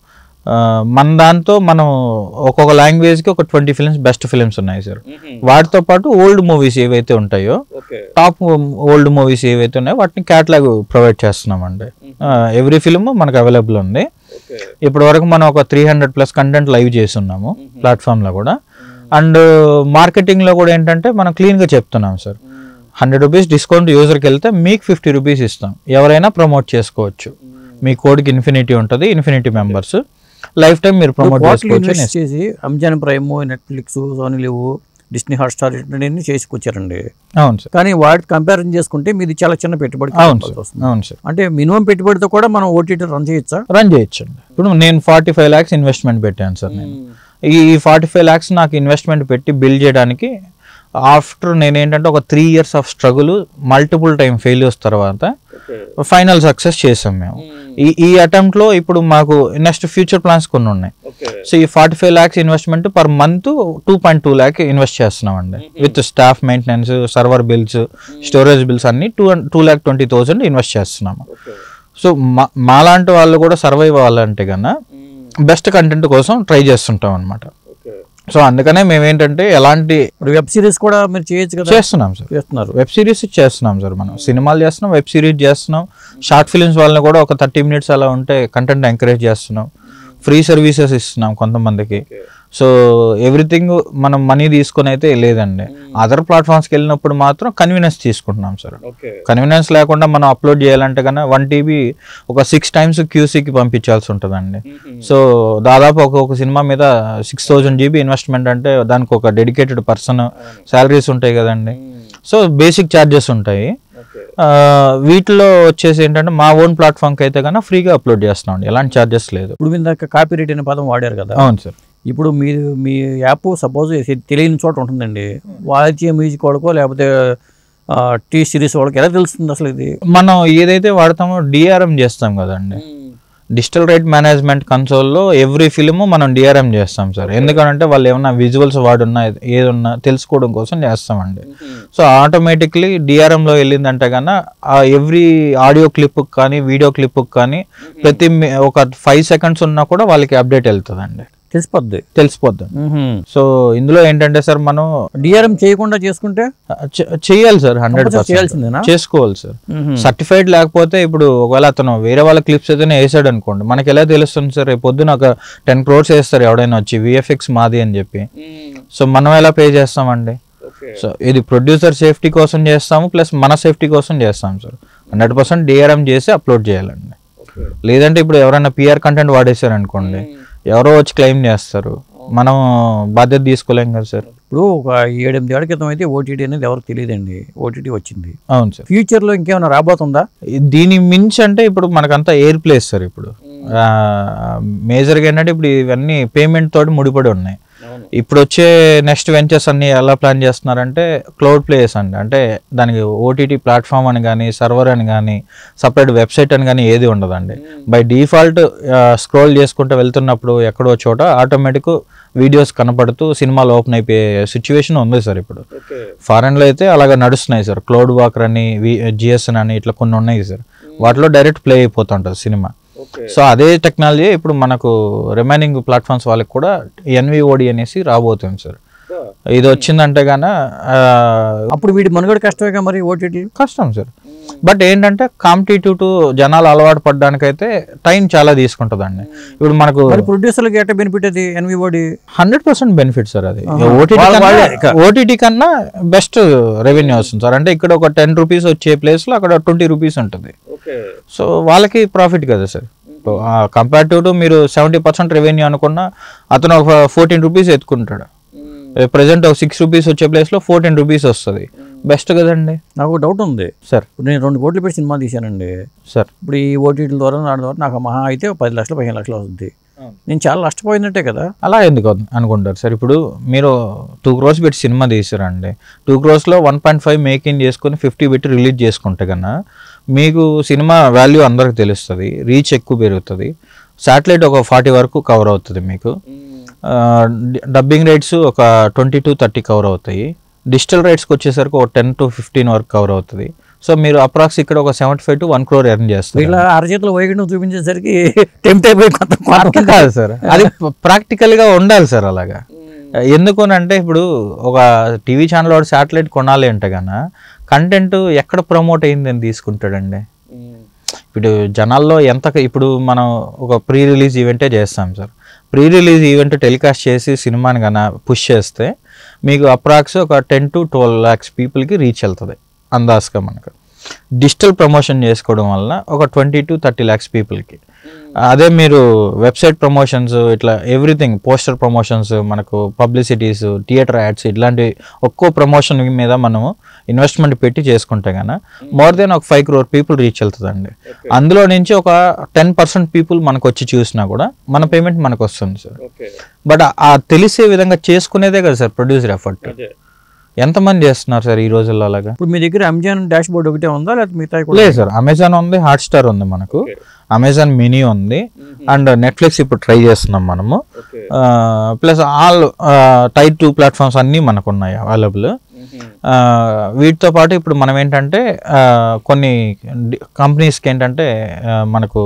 ఆ, మన దాంతో మనం ఒక్కొక్క లాంగ్వేజ్కి ఒక ట్వంటీ ఫిల్మ్స్ బెస్ట్ ఫిల్మ్స్ ఉన్నాయి సార్ వాటితో పాటు ఓల్డ్ మూవీస్ ఏవైతే ఉంటాయో టాప్ ఓల్డ్ మూవీస్ ఏవైతే ఉన్నాయో వాటిని క్యాటలాగ్ ప్రొవైడ్ చేస్తున్నామండి ఎవ్రీ ఫిల్మ్ మనకు అవైలబుల్ ఉంది ఇప్పటి వరకు మనం ఒక three hundred plus content live చేస్తున్నాము ప్లాట్ఫామ్లో కూడా అండ్ మార్కెటింగ్లో కూడా ఏంటంటే మనం క్లీన్గా చెప్తున్నాం సార్ హండ్రెడ్ రూపీస్ డిస్కౌంట్ యూజర్కి వెళ్తే మీకు ఫిఫ్టీ రూపీస్ ఇస్తాం ఎవరైనా ప్రమోట్ చేసుకోవచ్చు మీ కోడ్కి ఇన్ఫినిటీ ఉంటుంది ఇన్ఫినిటీ మెంబర్స్ లైఫ్ టైం మీరు ప్రమోట్ క్వార్టర్లీ చేసుకోవచ్చు ఇన్వెస్ట్ చేసి Amazon Prime Netflix Sony Liv Disney Hotstar ఇట్లాంటివన్నీ చేసుకొచ్చారండి అవును సార్ కానీ వాటి కంపారిజన్ చేసుకుంటే మీది చాలా చిన్న పెట్టుబడి అవును కావాల్సి సార్ వస్తుంది. అవును సార్ అంటే మినిమం పెట్టుబడితో కూడా మనం ఓటీటీ రన్ చేయొచ్చా రన్ చేయొచ్చండి ఇప్పుడు నేను ఫార్టీ ఫైవ్ ల్యాక్స్ ఇన్వెస్ట్మెంట్ పెట్టాను సార్ నేను ఈ ఫార్టీ ఫైవ్ ల్యాక్స్ నాకు ఇన్వెస్ట్మెంట్ పెట్టి బిల్డ్ చేయడానికి ఆఫ్టర్ నేను ఏంటంటే ఒక three years of struggle multiple time failures తర్వాత ఫైనల్ సక్సెస్ చేసాం మేము ఈ ఈ అటెంప్ట్ లో ఇప్పుడు మాకు నెక్స్ట్ ఫ్యూచర్ ప్లాన్స్ కొన్ని ఉన్నాయి సో ఈ forty five lakhs investment per month two point two lakh invest చేస్తున్నాం అండి with staff maintenance server bills storage bills అన్ని two two lakh twenty thousand invest చేస్తున్నాము సో మా మాలాంటి వాళ్ళు కూడా సర్వైవ్ అవ్వాలంటే కన్నా బెస్ట్ కంటెంట్ కోసం ట్రై చేస్తుంటాం అనమాట సో అందుకనే మేము ఏంటంటే ఎలాంటి ఇప్పుడు వెబ్ సిరీస్ కూడా మీరు చేయొచ్చు కదా చేస్తున్నాం సార్ చేస్తున్నారు వెబ్ సిరీస్ చేస్తున్నాం సార్ మనం సినిమాలు చేస్తున్నాం వెబ్ సిరీస్ చేస్తున్నాం షార్ట్ ఫిల్మ్స్ వాళ్ళని కూడా ఒక థర్టీ మినిట్స్ అలా ఉంటే కంటెంట్ ఎంకరేజ్ చేస్తున్నాం ఫ్రీ సర్వీసెస్ ఇస్తున్నాం కొంతమందికి సో ఎవ్రీథింగ్ మనం మనీ తీసుకొని అయితే లేదండి అదర్ ప్లాట్ఫామ్స్కి వెళ్ళినప్పుడు మాత్రం కన్వీనియన్స్ తీసుకుంటున్నాం సార్ కన్వీనియన్స్ లేకుండా మనం అప్లోడ్ చేయాలంటే కన్నా వన్ టీబీ ఒక సిక్స్ టైమ్స్ క్యూసీకి పంపించాల్సి ఉంటుందండి సో దాదాపు ఒక్కొక్క సినిమా మీద సిక్స్ థౌజండ్ జీబీ ఇన్వెస్ట్మెంట్ అంటే దానికి ఒక డెడికేటెడ్ పర్సన్ శాలరీస్ ఉంటాయి కదండి సో బేసిక్ ఛార్జెస్ ఉంటాయి ఆ, వీటిలో వచ్చేసి ఏంటంటే మా ఓన్ ప్లాట్ఫామ్కి అయితే కన్నా ఫ్రీగా అప్లోడ్ చేస్తున్నాం ఎలాంటి ఛార్జెస్ లేదు ఇప్పుడు మీద కాపీ రేట్ అనే పదం వాడారు కదా అవును సార్ ఇప్పుడు మీరు మీ యాప్ సపోజ్ తెలియని చోట ఉంటుందండి వాయిద్య మ్యూజిక్ వాడుకో లేకపోతే టీ సిరీస్ వాళ్ళకి ఎలా తెలుస్తుంది అసలు ఇది మనం ఏదైతే వాడతామో డిఆర్ఎం చేస్తాం కదండి డిజిటల్ రైట్ మేనేజ్మెంట్ కన్సోల్లో ఎవ్రీ ఫిల్మ్ మనం డిఆర్ఎం చేస్తాం సార్ ఎందుకంటే వాళ్ళు ఏమన్నా విజువల్స్ వాడున్నా ఏదున్నా తెలుసుకోవడం కోసం చేస్తామండి సో ఆటోమేటిక్లీ డిఆర్ఎంలో వెళ్ళిందంటే కన్నా ఆ ఎవ్రీ ఆడియో క్లిప్ కానీ వీడియో క్లిప్ కానీ ప్రతి మి- ఒక ఫైవ్ సెకండ్స్ ఉన్నా కూడా వాళ్ళకి అప్డేట్ వెళ్తుందండి తెలిసిపోద్ది తెలిసిపోద్ది సో ఇందులో ఏంటంటే సార్ మనం డిఆర్ఎం చేయకుండా చేసుకుంటే చే- చేయాలి సార్ హండ్రెడ్ Compulsory చేయాల్సిందేనా? చేసుకోవాలి సార్ మ్మ్. సర్టిఫైడ్ లేకపోతే ఇప్పుడు ఒకవేళ అతను వేరే వాళ్ళ క్లిప్స్ అయితేనే వేసాడు అనుకోండి మనకి ఎలా తెలుస్తుంది సార్ రేపు పొద్దున ఒక టెన్ క్రోర్స్ వేస్తారు ఎవడైనా వచ్చి విఎఫ్ఎక్స్ మాది అని చెప్పి సో మనం ఎలా పే చేస్తామండి సో ఇది ప్రొడ్యూసర్ సేఫ్టీ కోసం చేస్తాము ప్లస్ మన సేఫ్టీ కోసం చేస్తాం సార్ హండ్రెడ్ పర్సెంట్ డిఆర్ఎం చేసి అప్లోడ్ చేయాలండి లేదంటే ఇప్పుడు ఎవరైనా పిఆర్ కంటెంట్ వాడేశారు అనుకోండి ఎవరో వచ్చి క్లెయిమ్ చేస్తారు మనం బాధ్యత తీసుకోలేం కదా సార్ ఇప్పుడు ఒక ఏడెనిమిది ఏళ్ల క్రితం అయితే ఓటీటీ అనేది ఎవరికి తెలియదండి ఓటీటీ వచ్చింది అవును సార్ ఫ్యూచర్లో ఇంకేమైనా రాబోతుందా దీని మించి అంటే ఇప్పుడు మనకంతా ఎయిర్ ప్లేస్ సార్ ఇప్పుడు మేజర్గా ఏంటంటే ఇప్పుడు ఇవన్నీ పేమెంట్ తోటి ముడిపడి ఉన్నాయి ఇప్పుడు వచ్చే నెక్స్ట్ వెంచర్స్ అన్ని ఎలా ప్లాన్ చేస్తున్నారంటే క్లౌడ్ ప్లేస్ అండి అంటే దానికి ఓటీటీ ప్లాట్ఫామ్ అని కానీ సర్వర్ అని కానీ సపరేట్ వెబ్సైట్ అని కానీ ఏది ఉండదండి బై డిఫాల్ట్ స్క్రోల్ చేసుకుంటూ వెళ్తున్నప్పుడు ఎక్కడో చోట ఆటోమేటిక్ వీడియోస్ కనపడుతూ సినిమాలు ఓపెన్ అయిపోయే సిచ్యువేషన్ ఉంది సార్ ఇప్పుడు ఫారెన్లో అయితే అలాగ నడుస్తున్నాయి సార్ క్లౌడ్ వాకర్ అని జిఎస్ఎన్ అని ఇట్లా కొన్ని ఉన్నాయి సార్ వాటిలో డైరెక్ట్ ప్లే అయిపోతుంటుంది సినిమా సో అదే టెక్నాలజీ ఇప్పుడు మనకు రిమైనింగ్ ప్లాట్ఫామ్స్ వాళ్ళకి కూడా ఎన్విఓడి అనేసి రాబోతుంది సార్ ఇది వచ్చిందంటే గాన ఆ, అప్పుడు వీడి మనుగడ కష్టమేగా మరి ఓటీటీ కష్టం సార్ బట్ ఏంటంటే కాంపిటేటివ్ టు జనాలు అలవాటు పడడానికైతే టైం చాలా తీసుకుంటుందండి ఇప్పుడు మనకు మరి ప్రొడ్యూసర్లకి ఎట్ట బెనిఫిట్ అది NVOD hundred percent benefit sir అది ఆహా. ఓటీటీ వాళ్ళ- వాళ్ళే ఇక. ఓటీటీ కన్నా బెస్ట్ రెవెన్యూ వస్తుంది సార్ అంటే ఇక్కడ ఒక టెన్ రూపీస్ వచ్చే ప్లేస్లో అక్కడ ట్వంటీ రూపీస్ ఉంటుంది సో వాళ్ళకి ప్రాఫిట్ కదా సార్ కంపేరిటివ్ టు మీరు సెవెంటీ పర్సెంట్ రెవెన్యూ అనుకున్నా అతను ఒక ఫోర్టీన్ రూపీస్ ఎత్తుకుంటాడు ప్రజెంట్ ఒక సిక్స్ రూపీస్ వచ్చే ప్లేస్లో ఫోర్టీన్ రూపీస్ వస్తుంది బెస్ట్ కదండి నాకు ఒక డౌట్ ఉంది సార్ ఇప్పుడు నేను రెండు కోట్లు పెట్టి సినిమా తీశానండి సార్ ఇప్పుడు ఈ ఓటీటీల ద్వారా దాని ద్వారా నాకు మహా అయితే ఒక పది లక్షలు పదిహేను లక్షలు అవుతుంది నేను చాలా నష్టపోయినట్టే కదా అలా ఎందుకు అను- అనుకుంటారు సార్ ఇప్పుడు మీరు టూ క్రోర్స్ పెట్టి సినిమా తీసారండి టూ క్రోర్స్లో వన్ పాయింట్ ఫైవ్ మేకింగ్ చేసుకొని ఫిఫ్టీ పెట్టి రిలీజ్ చేసుకుంటే కన్నా మీకు సినిమా వాల్యూ అందరికి తెలుస్తుంది రీచ్ ఎక్కువ పెరుగుతుంది శాటిలైట్ ఒక ఫార్టీ వరకు కవర్ అవుతుంది మీకు డబ్బింగ్ రేట్స్ ఒక ట్వంటీ టు థర్టీ కవర్ అవుతాయి డిజిటల్ రైట్స్కి వచ్చేసరికి ఒక టెన్ టు ఫిఫ్టీన్ వరకు కవర్ అవుతుంది సో మీరు అప్రాక్స్ ఇక్కడ ఒక seventy five to one crore earn చేస్తారు ఇలా అరచేతిలో వైకుంఠం చూపించేసరికి టెంప్ట్ అయిపోయి కొంత అట్లా కాదు సార్ అది ప్రాక్టికల్ గా ఉండాలి సార్ అలాగా ఎందుకు అని అంటే ఇప్పుడు ఒక టీవీ ఛానల్ వాడు శాటిలైట్ కొనాలి అంటే కన్నా కంటెంట్ ఎక్కడ ప్రమోట్ అయిందని తీసుకుంటాడండి ఇప్పుడు జనాల్లో ఎంత ఇప్పుడు మనం ఒక ప్రీ రిలీజ్ ఈవెంటే చేస్తాం sir pre release event telecast చేసి సినిమాని కన్నా పుష్ చేస్తే మీకు అప్రాక్స్ ఒక టెన్ టు ట్వెల్వ్ ల్యాక్స్ పీపుల్కి రీచ్ వెళ్తుంది అందాజ్గా మనకు డిజిటల్ ప్రమోషన్ చేసుకోవడం వల్ల ఒక ట్వంటీ టు థర్టీ ల్యాక్స్ పీపుల్కి అదే మీరు వెబ్సైట్ ప్రమోషన్స్ ఇట్లా ఎవ్రీథింగ్ పోస్టర్ ప్రమోషన్స్ మనకు పబ్లిసిటీస్ థియేటర్ యాడ్స్ ఇట్లాంటి ఒక్కో ప్రమోషన్ మీద మనము ఇన్వెస్ట్మెంట్ పెట్టి చేసుకుంటే కన్నా మోర్ దెన్ ఒక ఫైవ్ క్రోర్ పీపుల్ రీచ్ వెళ్తుందండి అందులో నుంచి ఒక టెన్ పర్సెంట్ పీపుల్ మనకు వచ్చి చూసినా కూడా మన పేమెంట్ మనకు వస్తుంది సార్ బట్ ఆ తెలిసే విధంగా చేసుకునేదే కదా సార్ ప్రొడ్యూసర్ ఎఫర్ట్ ఎంతమంది చేస్తున్నారు సార్ ఈ రోజుల్లో అలాగా ఇప్పుడు మీ దగ్గర అమెజాన్ డాష్ బోర్డ్ ఒకటే ఉందా లేకపోతే మిగతా కూడా లేదు సార్ అమెజాన్ ఉంది హాట్ స్టార్ ఉంది మనకు అమెజాన్ మినీ ఉంది అండ్ నెట్ఫ్లిక్స్ ఇప్పుడు ట్రై చేస్తున్నాం మనము plus all type two platforms అన్నీ మనకు ఉన్నాయి అవైలబుల్ వీటితో పాటు ఇప్పుడు మనం ఏంటంటే ఆ, కొన్ని కంపెనీస్కి ఏంటంటే ఆ, మనకు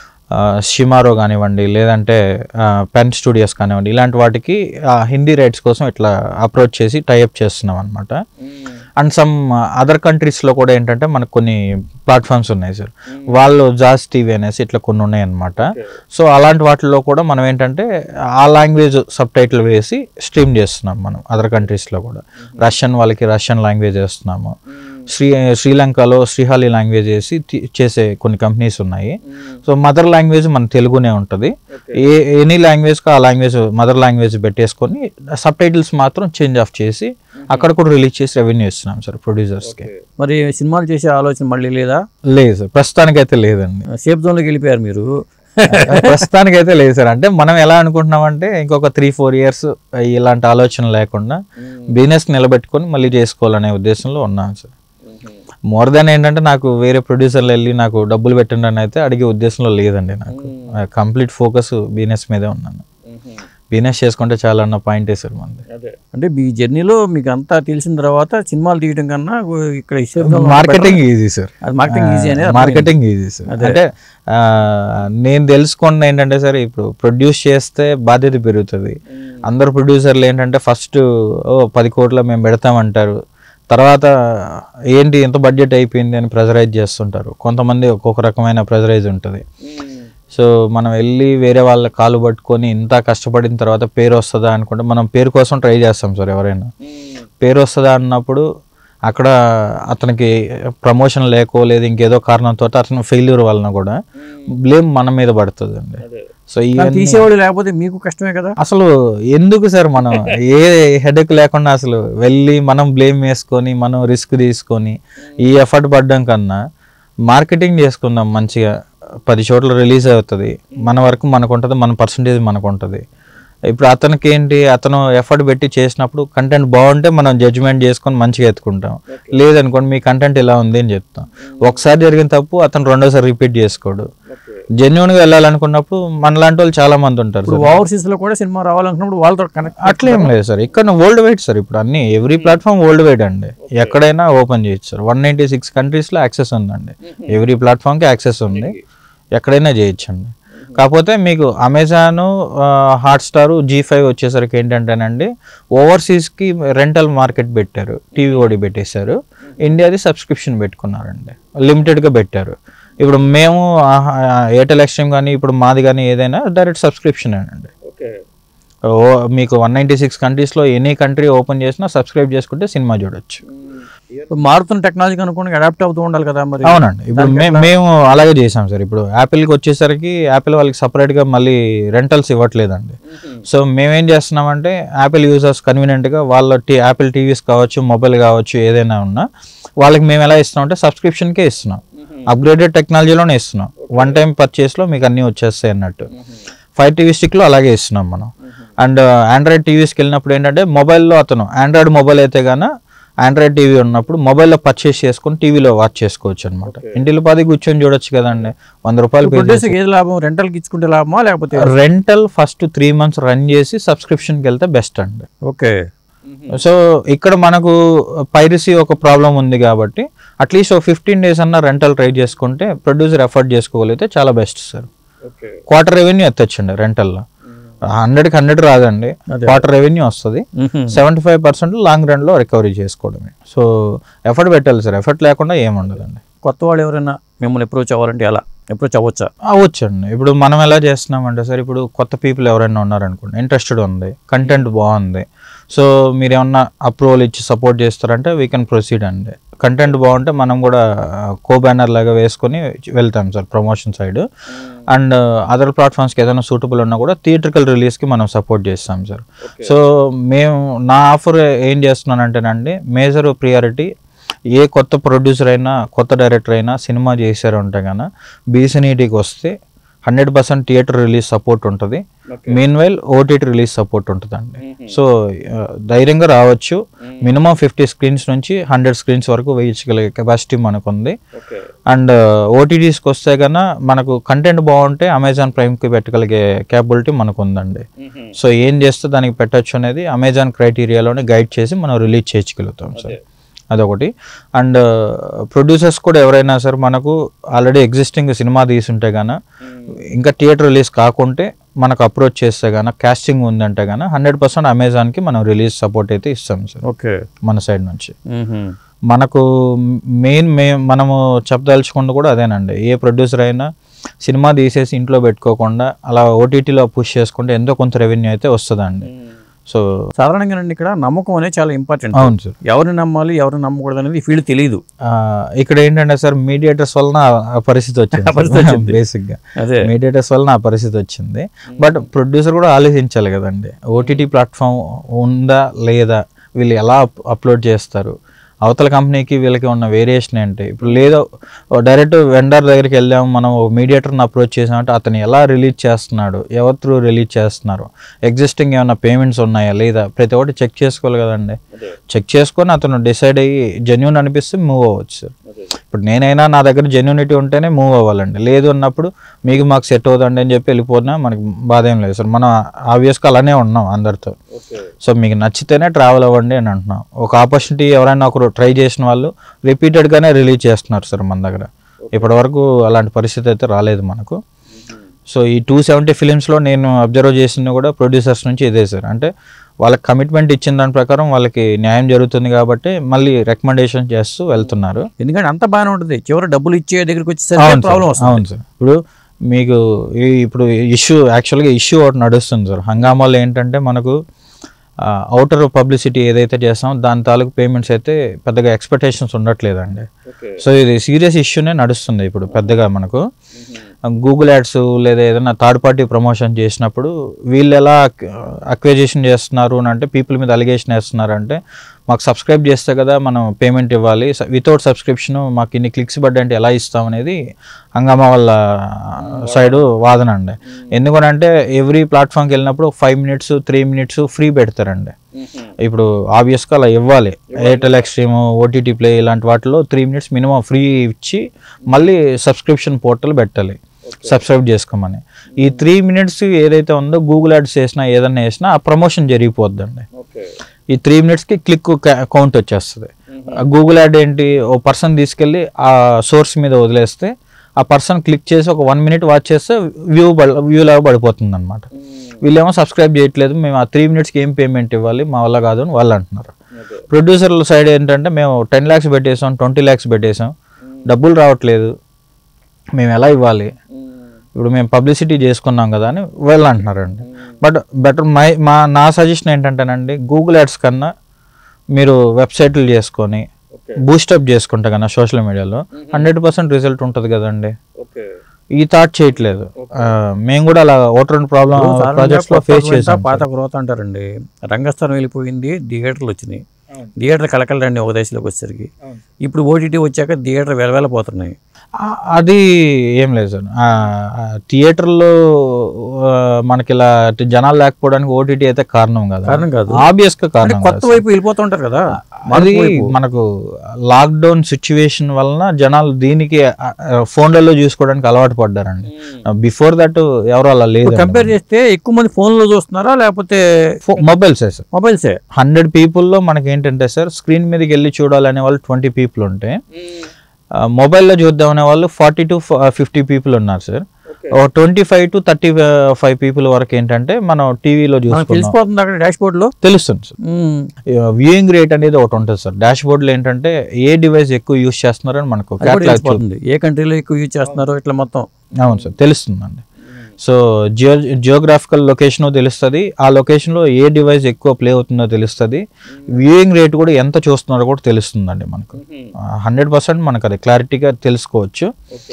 షిమారో కానివ్వండి లేదంటే పెన్ స్టూడియోస్ కానివ్వండి ఇలాంటి వాటికి ఆ, హిందీ రైట్స్ కోసం ఇట్లా అప్రోచ్ చేసి టైఅప్ చేస్తున్నాం అనమాట అండ్ సమ్ అదర్ కంట్రీస్లో కూడా ఏంటంటే మనకు కొన్ని ప్లాట్ఫామ్స్ ఉన్నాయి సార్ వాళ్ళు జాస్ టీవీ అనేసి ఇట్లా కొన్ని ఉన్నాయి అనమాట సో అలాంటి వాటిల్లో కూడా మనం ఏంటంటే ఆ లాంగ్వేజ్ సబ్ టైటిల్ వేసి స్ట్రీమ్ చేస్తున్నాం మనం అదర్ కంట్రీస్లో కూడా రష్యన్ వాళ్ళకి రష్యన్ లాంగ్వేజ్ వేస్తున్నాము శ్రీ శ్రీలంకలో శ్రీహాలి లాంగ్వేజ్ వేసి తి- చేసే కొన్ని కంపెనీస్ ఉన్నాయి సో మదర్ లాంగ్వేజ్ మన తెలుగునే ఉంటుంది ఏ ఎనీ లాంగ్వేజ్కి ఆ లాంగ్వేజ్ మదర్ లాంగ్వేజ్ పెట్టేసుకొని సబ్ టైటిల్స్ మాత్రం చేంజ్ ఆఫ్ చేసి అక్కడ కూడా రిలీజ్ చేసి రెవెన్యూ ఇస్తున్నాం సార్ ప్రొడ్యూసర్స్కి మరి సినిమాలు చేసే ఆలోచన మళ్ళీ లేదా లేదు సార్ ప్రస్తుతానికైతే లేదండి సేఫ్ జోన్లోకి వెళ్ళిపోయారు మీరు ప్రస్తుతానికైతే లేదు సార్ అంటే మనం ఎలా అనుకుంటున్నామంటే ఇంకొక త్రీ ఫోర్ ఇయర్స్ ఇలాంటి ఆలోచన లేకుండా బిజినెస్ నిలబెట్టుకొని మళ్ళీ చేసుకోవాలనే ఉద్దేశంలో ఉన్నాను సార్ మోర్ దాన్ ఏంటంటే నాకు వేరే ప్రొడ్యూసర్లు వెళ్ళి నాకు డబ్బులు పెట్టండి అని అయితే అడిగే ఉద్దేశంలో లేదండి నాకు కంప్లీట్ ఫోకస్ బిజినెస్ మీదే ఉన్నాను బిజినెస్ చేసుకుంటే చాలా అన్న పాయింటే సార్ మంది అంటే మీ జర్నీలో మీకు అంతా తెలిసిన తర్వాత సినిమాలు తీయడం కన్నా ఇక్కడ ఈ safe zone లో మార్కెటింగ్ ఈజీ సార్ అది మార్కెటింగ్ ఈజీ అనేది మార్కెటింగ్ ఈజీ సార్ అంటే ఆ, నేను తెలుసుకున్న ఏంటంటే సార్ ఇప్పుడు ప్రొడ్యూస్ చేస్తే బాధ్యత పెరుగుతుంది అందరు ప్రొడ్యూసర్లు ఏంటంటే ఫస్ట్ ఓ పది కోట్ల మేము పెడతామంటారు తర్వాత ఏంటి ఎంత బడ్జెట్ అయిపోయింది అని ప్రెజరైజ్ చేస్తుంటారు కొంతమంది ఒక్కొక్క రకమైన ప్రెజరైజ్ ఉంటుంది సో మనం వెళ్ళి వేరే వాళ్ళ కాలు పట్టుకొని ఇంత కష్టపడిన తర్వాత పేరు వస్తుందా అనుకుంటే మనం పేరు కోసం ట్రై చేస్తాం సార్ ఎవరైనా పేరు వస్తుందా అన్నప్పుడు అక్కడ అతనికి ప్రమోషన్ లేకో లేదు ఇంకేదో కారణంతో అతను ఫెయిల్యూర్ వలన కూడా బ్లేమ్ మన మీద పడుతుంది అండి సో కానీ ఇవన్నీ తీసేవాడు లేకపోతే మీకు కష్టమే కదా అసలు ఎందుకు సార్ మనం ఏ హెడేక్ లేకుండా అసలు వెళ్ళి మనం బ్లేమ్ వేసుకొని మనం రిస్క్ తీసుకొని ఈ ఎఫర్ట్ పడడం కన్నా మార్కెటింగ్ చేసుకుందాం మంచిగా పది చోట్ల రిలీజ్ అవుతుంది మన వరకు మనకు ఉంటుంది మన పర్సంటేజ్ మనకు ఉంటుంది ఇప్పుడు అతనికి ఏంటి అతను ఎఫర్ట్ పెట్టి చేసినప్పుడు కంటెంట్ బాగుంటే మనం జడ్జిమెంట్ చేసుకొని మంచిగా ఎత్తుకుంటాం లేదనుకోండి మీ కంటెంట్ ఇలా ఉంది అని చెప్తాం ఒకసారి జరిగిన తప్పు అతను రెండోసారి రిపీట్ చేసుకోడు జెన్యున్గా వెళ్ళాలనుకున్నప్పుడు మనలాంటి వాళ్ళు చాలా మంది ఉంటారు ఇప్పుడు ఓవర్సీస్ లో కూడా సినిమా రావాలనుకున్నప్పుడు వాళ్ళతో కనెక్ట్ అట్లేం లేదు సార్ ఇక్కడ వరల్డ్ వైడ్ సార్ ఇప్పుడు అన్ని ఎవ్రీ ప్లాట్ఫామ్ వరల్డ్ వైడ్ అండి ఎక్కడైనా ఓపెన్ చేయొచ్చు సార్ వన్ నైంటీ సిక్స్ కంట్రీస్లో యాక్సెస్ ఉందండి ఎవ్రీ ప్లాట్ఫామ్కి యాక్సెస్ ఉంది ఎక్కడైనా చేయొచ్చు అండి కాకపోతే మీకు అమెజాన్ హాట్స్టార్ జీ ఫైవ్ వచ్చేసరికి ఏంటంటేనండి ఓవర్సీస్కి రెంటల్ మార్కెట్ పెట్టారు టీవీ ఓడి పెట్టేశారు ఇండియాది సబ్స్క్రిప్షన్ పెట్టుకున్నారండి లిమిటెడ్గా పెట్టారు ఇప్పుడు మేము ఎయిర్టెల్ ఎక్స్ట్రీమ్ కానీ ఇప్పుడు మాది కానీ ఏదైనా డైరెక్ట్ సబ్స్క్రిప్షన్ అండి ఓ మీకు వన్ నైంటీ సిక్స్ కంట్రీస్లో ఎనీ కంట్రీ ఓపెన్ చేసినా సబ్స్క్రైబ్ చేసుకుంటే సినిమా చూడొచ్చు మారుతున్న టెక్నాలజీ అనుకుని అడాప్ట్ అవుతూ ఉండాలి కదా మరి అవునండి ఇప్పుడు దానికి మే- ఎట్లా? మేము అలాగే చేసాం సార్ ఇప్పుడు యాపిల్కి వచ్చేసరికి యాపిల్ వాళ్ళకి సపరేట్గా మళ్ళీ రెంటల్స్ ఇవ్వట్లేదండి సో మేమేం చేస్తున్నామంటే యాపిల్ యూజర్స్ కన్వీనియంట్గా వాళ్ళ టీ యాపిల్ టీవీస్ కావచ్చు మొబైల్ కావచ్చు ఏదైనా ఉన్నా వాళ్ళకి మేము ఎలా ఇస్తున్నాం అంటే సబ్స్క్రిప్షన్కే ఇస్తున్నాం అప్గ్రేడెడ్ టెక్నాలజీలోనే ఇస్తున్నాం వన్ టైం పర్చేస్లో మీకు అన్నీ వచ్చేస్తాయి అన్నట్టు ఫైవ్ టీవీ స్టిక్లో అలాగే ఇస్తున్నాం మనం అండ్ ఆండ్రాయిడ్ టీవీస్కి వెళ్ళినప్పుడు ఏంటంటే మొబైల్లో అతను ఆండ్రాయిడ్ మొబైల్ అయితే గాన ఆండ్రాయిడ్ టీవీ ఉన్నప్పుడు మొబైల్లో పర్చేస్ చేసుకొని టీవీలో వాచ్ చేసుకోవచ్చు అనమాట ఇంటిలో పది కూర్చొని చూడొచ్చు కదండి వంద రూపాయలు పే ప్రొడ్యూసర్ ఏది లాభం రెంటల్కి ఇచ్చుకుంటే లాభమా లేకపోతే rental first three months run చేసి సబ్స్క్రిప్షన్కి వెళ్తే బెస్ట్ అండి ఓకే సో ఇక్కడ మనకు పైరసీ ఒక ప్రాబ్లం ఉంది కాబట్టి అట్లీస్ట్ ఒక ఫిఫ్టీన్ డేస్ అన్న రెంటల్ ట్రై చేసుకుంటే ప్రొడ్యూసర్ ఎఫర్ట్ చేసుకోగలిగితే చాలా బెస్ట్ సార్ క్వార్టర్ రెవెన్యూ ఎత్తొచ్చండి రెంటల్లో హండ్రెడ్కి హండ్రెడ్ రాదండి అదే. క్వార్టర్ రెవెన్యూ వస్తుంది సెవెంటీ ఫైవ్ పర్సెంట్ లాంగ్ రన్లో రికవరీ చేసుకోవడమే సో ఎఫర్ట్ పెట్టాలి సార్ ఎఫర్ట్ లేకుండా ఏముండదండి కొత్త వాళ్ళు ఎవరైనా మిమ్మల్ని అప్రోచ్ అవ్వాలంటే ఎలా అప్రోచ్ అవ్వచ్చా అవ్వచ్చండి ఇప్పుడు మనం ఎలా చేస్తున్నామంటే సార్ ఇప్పుడు కొత్త పీపుల్ ఎవరైనా ఉన్నారనుకోండి ఇంట్రెస్టెడ్ ఉంది కంటెంట్ బాగుంది సో మీరు ఏమన్నా అప్రూవల్ ఇచ్చి సపోర్ట్ చేస్తారంటే వీ కెన్ ప్రొసీడ్ అండి కంటెంట్ బాగుంటే మనం కూడా కో బ్యానర్ లాగా వేసుకొని వెళ్తాం sir promotion side and other ప్లాట్ఫామ్స్కి ఏదైనా సూటబుల్ ఉన్నా కూడా థియేట్రికల్ రిలీజ్కి మనం సపోర్ట్ చేస్తాం సార్ సో మేము నా ఆఫర్ ఏం చేస్తున్నానంటేనండి మేజర్ ప్రియారిటీ ఏ కొత్త ప్రొడ్యూసర్ అయినా కొత్త డైరెక్టర్ అయినా సినిమా చేశారు అంటే కనుక బీసీనీటీకి వస్తే hundred percent theatre release support ఉంటుంది mean while OTT release support ఉంటుందండి సో ఆ, ధైర్యంగా రావచ్చు మినిమం ఫిఫ్టీ స్క్రీన్స్ నుంచి హండ్రెడ్ స్క్రీన్స్ వరకు వేయించగలిగే కెపాసిటీ మనకు ఉంది అండ్ ఓటీటీస్కి వస్తే కన్నా మనకు కంటెంట్ బాగుంటే అమెజాన్ ప్రైమ్కి పెట్టగలిగే క్యాపబిలిటీ మనకు ఉందండి సో ఏం చేస్తే దానికి పెట్టొచ్చు అనేది అమెజాన్ క్రైటీరియాలోనే గైడ్ చేసి మనం రిలీజ్ చేయగలుగుతాం సార్ అదొకటి అండ్ ప్రొడ్యూసర్స్ కూడా ఎవరైనా సరే మనకు ఆల్రెడీ ఎగ్జిస్టింగ్ సినిమా తీసుంటే గాన ఇంకా థియేటర్ రిలీజ్ కాకుంటే మనకు అప్రోచ్ చేస్తే గాన కాస్టింగ్ ఉందంటే గాన హండ్రెడ్ పర్సెంట్ అమెజాన్కి మనం రిలీజ్ సపోర్ట్ అయితే ఇస్తాం సార్ ఓకే మన సైడ్ నుంచి మనకు మెయిన్ మే మనము చెప్పదలుచుకుంది కూడా అదేనండి ఏ ప్రొడ్యూసర్ అయినా సినిమా తీసేసి ఇంట్లో పెట్టుకోకుండా అలా ఓటీటీలో పుష్ చేసుకుంటే ఎంతో కొంత రెవెన్యూ అయితే వస్తుందండి సో సాధారణంగా ఇక్కడ నమ్మకం అనేది చాలా ఇంపార్టెంట్ అవును సార్ ఎవరిని నమ్మాలి ఎవరిని నమ్మకూడదు అనేది ఫీల్డ్ తెలియదు ఆ, ఇక్కడ ఏంటంటే సార్ మీడియేటర్స్ వలన ఆ పరిస్థితి ఆ పరిస్థితి వచ్చింది వచ్చింది. బేసిక్ గా అదే మీడియేటర్స్ వలన ఆ పరిస్థితి వచ్చింది బట్ ప్రొడ్యూసర్ కూడా ఆలోచించాలి కదండి ఓటీటీ ప్లాట్ఫామ్ ఉందా లేదా వీళ్ళు ఎలా అప్లోడ్ చేస్తారు అవతల కంపెనీకి వీళ్ళకి ఉన్న వేరియేషన్ ఏంటి ఇప్పుడు లేదో డైరెక్ట్ వెండర్ దగ్గరికి వెళ్ళాము మనం మీడియేటర్ని అప్రోచ్ చేసామంటే అతను ఎలా రిలీజ్ చేస్తున్నాడు ఎవరి త్రూ రిలీజ్ చేస్తున్నారు ఎగ్జిస్టింగ్ ఏమైనా పేమెంట్స్ ఉన్నాయా లేదా ప్రతి ఒక్కటి చెక్ చేసుకోవాలి కదండి చెక్ చేసుకొని అతను డిసైడ్ అయ్యి జెన్యున్ అనిపిస్తే మూవ్ అవ్వచ్చు సార్ ఇప్పుడు నేనైనా నా దగ్గర జెన్యునిటీ ఉంటేనే మూవ్ అవ్వాలండి లేదు అన్నప్పుడు మీకు మాకు సెట్ అవుతుంది అని చెప్పి వెళ్ళిపోతున్నా మనకి బాధ ఏం లేదు సార్ మనం ఆబ్వియస్గా అలానే ఉన్నాం అందరితో సో మీకు నచ్చితేనే ట్రావెల్ అవ్వండి అని అంటున్నాం ఒక ఆపర్చునిటీ ఎవరైనా ఒకరు ట్రై చేసిన వాళ్ళు రిపీటెడ్గానే రిలీజ్ చేస్తున్నారు సార్ మన దగ్గర ఇప్పటివరకు అలాంటి పరిస్థితి అయితే రాలేదు మనకు సో ఈ టూ సెవెంటీ ఫిలిమ్స్లో నేను అబ్జర్వ్ చేసింది కూడా ప్రొడ్యూసర్స్ నుంచి ఇదే సార్ అంటే వాళ్ళకి కమిట్మెంట్ ఇచ్చిన దాని ప్రకారం వాళ్ళకి న్యాయం జరుగుతుంది కాబట్టి మళ్ళీ రికమెండేషన్ చేస్తూ వెళ్తున్నారు ఎందుకంటే అంత బాగానే ఉంటుంది చివరి డబ్బులు ఇచ్చే దగ్గరికి అవును వచ్చేసరికి సార్. ప్రాబ్లం వస్తుంది అవును సార్ ఇప్పుడు మీకు ఈ ఇప్పుడు ఇష్యూ యాక్చువల్గా ఇష్యూ ఒకటి నడుస్తుంది సార్ హంగామాలో ఏంటంటే మనకు అవుటర్ పబ్లిసిటీ ఏదైతే చేస్తామో దాని తాలూకు పేమెంట్స్ అయితే పెద్దగా ఎక్స్పెక్టేషన్స్ ఉండట్లేదండి సో ఇది సీరియస్ ఇష్యూనే నడుస్తుంది ఇప్పుడు పెద్దగా మనకు గూగుల్ యాడ్స్ లేదా ఏదైనా థర్డ్ పార్టీ ప్రమోషన్ చేసినప్పుడు వీళ్ళు ఎలా అక్విజిషన్ చేస్తున్నారు అని అంటే పీపుల్ మీద అలిగేషన్ వేస్తున్నారు అంటే మాకు సబ్స్క్రైబ్ చేస్తే కదా మనం పేమెంట్ ఇవ్వాలి వితౌట్ సబ్స్క్రిప్షన్ మాకు ఇన్ని క్లిక్స్ పడ్డంటే ఎలా ఇస్తాం అనేది హంగామా వాళ్ళ సైడ్ వాదన అండి ఎందుకనంటే ఎవ్రీ ప్లాట్ఫామ్కి వెళ్ళినప్పుడు five minutes three minutes free పెడతారండి ఇప్పుడు ఆబ్వియస్గా అలా ఇవ్వాలి ఎయిర్టెల్ ఎక్స్ట్రీమ్ ఓటీటీ ప్లే ఇలాంటి వాటిలో త్రీ మినిట్స్ మినిమం ఫ్రీ ఇచ్చి మళ్ళీ సబ్స్క్రిప్షన్ పోర్టల్ పెట్టాలి సబ్స్క్రైబ్ చేసుకోమని ఈ త్రీ మినిట్స్ ఏదైతే ఉందో గూగుల్ యాడ్స్ చేసినా ఏదైనా చేసినా ఆ ప్రమోషన్ జరిగిపోద్దండి ఈ త్రీ మినిట్స్కి క్లిక్ కౌంట్ వచ్చేస్తుంది గూగుల్ యాడ్ ఏంటి ఓ పర్సన్ తీసుకెళ్ళి ఆ సోర్స్ మీద వదిలేస్తే ఆ పర్సన్ క్లిక్ చేసి ఒక వన్ మినిట్ వాచ్ చేస్తే వ్యూ వ్యూ లాగా పడిపోతుంది అనమాట వీళ్ళేమో సబ్స్క్రైబ్ చేయట్లేదు మేము ఆ త్రీ మినిట్స్కి ఏం పేమెంట్ ఇవ్వాలి మా వల్ల కాదు అని వాళ్ళు అంటున్నారు ప్రొడ్యూసర్ల సైడ్ ఏంటంటే మేము టెన్ ల్యాక్స్ పెట్టేసాం ట్వంటీ ల్యాక్స్ పెట్టేసాం డబ్బులు రావట్లేదు మేము ఎలా ఇవ్వాలి ఇప్పుడు మేము పబ్లిసిటీ చేసుకున్నాం కదా అని వాళ్ళు అంటున్నారండి బట్ బెటర్ మై మా నా సజెషన్ ఏంటంటేనండి గూగుల్ యాడ్స్ కన్నా మీరు వెబ్సైట్లు చేసుకొని బూస్టప్ చేసుకుంటా కన్నా సోషల్ మీడియాలో హండ్రెడ్ పర్సెంట్ రిజల్ట్ ఉంటుంది కదండి ఈ థాట్ చేయట్లేదు ఆ, మేము కూడా అలా ఓటర్ ప్రాబ్లం ప్రాజెక్ట్స్ లో ఫేస్ చేసాం పాత గ్రోత్ అంటారండి రంగస్థలం వెళ్ళిపోయింది థియేటర్లు వచ్చినాయి థియేటర్ కలకలండి ఒక దశలోకి వచ్చేసరికి ఇప్పుడు ఓటీటీ వచ్చాక థియేటర్ వెలవెలపోతున్నాయి ఆ, అది ఏం లేదు సార్ ఆ, ఆ, థియేటర్లో ఆ, మనకి ఇలా జనాలు లేకపోవడానికి ఓటీటీ అయితే కారణం కదా కారణం కాదు ఆబ్వియస్ గా అంటే కారణం కొత్త కాదు. వైపు వెళ్ళిపోతుంటారు కదా అది మనకు లాక్డౌన్ సిచ్యువేషన్ వలన జనాలు దీనికి ఆ, ఆ, ఫోన్లలో చూసుకోవడానికి అలవాటు పడ్డారండి బిఫోర్ దట్ ఎవరు అలా లేదు కంపేర్ చేస్తే ఎక్కువ మంది ఫోన్లో చూస్తున్నారా లేకపోతే మొబైల్సే సార్ మొబైల్సే హండ్రెడ్ పీపుల్లో మనకి ఏంటంటే సార్ స్క్రీన్ మీదకి వెళ్ళి చూడాలనే వాళ్ళు ట్వంటీ పీపుల్ ఉంటే ఆ, మొబైల్లో చూద్దామనే వాళ్ళు ఫార్టీ టు ఫిఫ్టీ పీపుల్ ఉన్నారు sir twenty five to thirty five people వరకు ఏంటంటే మనం టీవీలో మనకు చూసుకున్నాం తెలిసిపోతుంది అక్కడ డాష్ బోర్డ్ లో తెలుస్తుంది సార్ వ్యూయింగ్ రేట్ అనేది ఒకటి ఉంటుంది సార్ డాష్ బోర్డ్లో ఏంటంటే ఏ డివైస్ ఎక్కువ యూస్ చేస్తున్నారని మనకు అది కూడా catalog చూ- తెలిసిపోతుంది ఏ కంట్రీలో ఎక్కువ యూజ్ చేస్తున్నారో ఇట్లా మొత్తం అవును సార్ తెలుస్తుందండి సో జియో జియోగ్రాఫికల్ లొకేషన్ తెలుస్తుంది ఆ లొకేషన్లో ఏ డివైస్ ఎక్కువ ప్లే అవుతుందో తెలుస్తుంది వ్యూయింగ్ రేట్ కూడా ఎంత చూస్తున్నారో కూడా తెలుస్తుందండి మనకు హండ్రెడ్ పర్సెంట్ మనకు అది క్లారిటీగా తెలుసుకోవచ్చు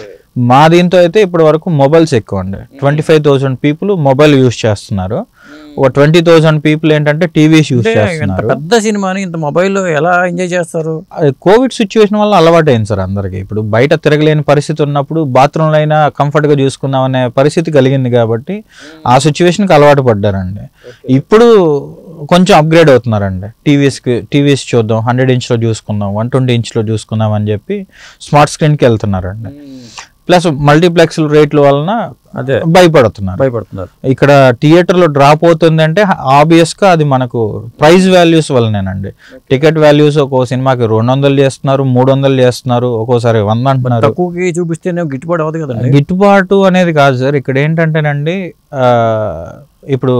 మా దీంతో అయితే ఇప్పటి వరకు మొబైల్స్ ఎక్కువ అండి twenty five thousand people mobile use చేస్తున్నారు ఒక ట్వంటీ థౌసండ్ పీపుల్ ఏంటంటే టీవీస్ యూస్ అంటే ఇంత చేస్తున్నారు పెద్ద సినిమాని ఇంత మొబైల్లో ఎలా ఎంజాయ్ చేస్తారు అది కోవిడ్ సిచ్యువేషన్ వల్ల అలవాటైంది సార్ అందరికి ఇప్పుడు బయట తిరగలేని పరిస్థితి ఉన్నప్పుడు బాత్రూంలో అయినా కంఫర్ట్గా చూసుకుందాం అనే పరిస్థితి కలిగింది కాబట్టి ఆ సిచ్యువేషన్కి అలవాటు పడ్డారండి ఇప్పుడు కొంచెం అప్గ్రేడ్ అవుతున్నారండి టీవీస్కి టీవీస్ చూద్దాం హండ్రెడ్ ఇంచ్లో చూసుకుందాం వన్ ట్వంటీ ఇంచ్లో చూసుకుందాం అని చెప్పి స్మార్ట్ స్క్రీన్కి వెళ్తున్నారండి ప్లస్ మల్టీప్లెక్స్ రేట్ల వలన అదే భయపడుతున్నారు భయపడుతున్నారు ఇక్కడ థియేటర్లో డ్రాప్ అవుతుంది అంటే ఆబ్వియస్గా అది మనకు ప్రైస్ వాల్యూస్ వల్లనేనండి టికెట్ వాల్యూస్ ఒక్కో సినిమాకి రెండు వందలు చేస్తున్నారు మూడు వందలు చేస్తున్నారు ఒక్కోసారి వంద అంటున్నారు తక్కువకి చూపిస్తేనే గిట్టుబాటు అవ్వదు కదండి గిట్టుబాటు అనేది కాదు సార్ ఇక్కడ ఏంటంటేనండి ఆ, ఇప్పుడు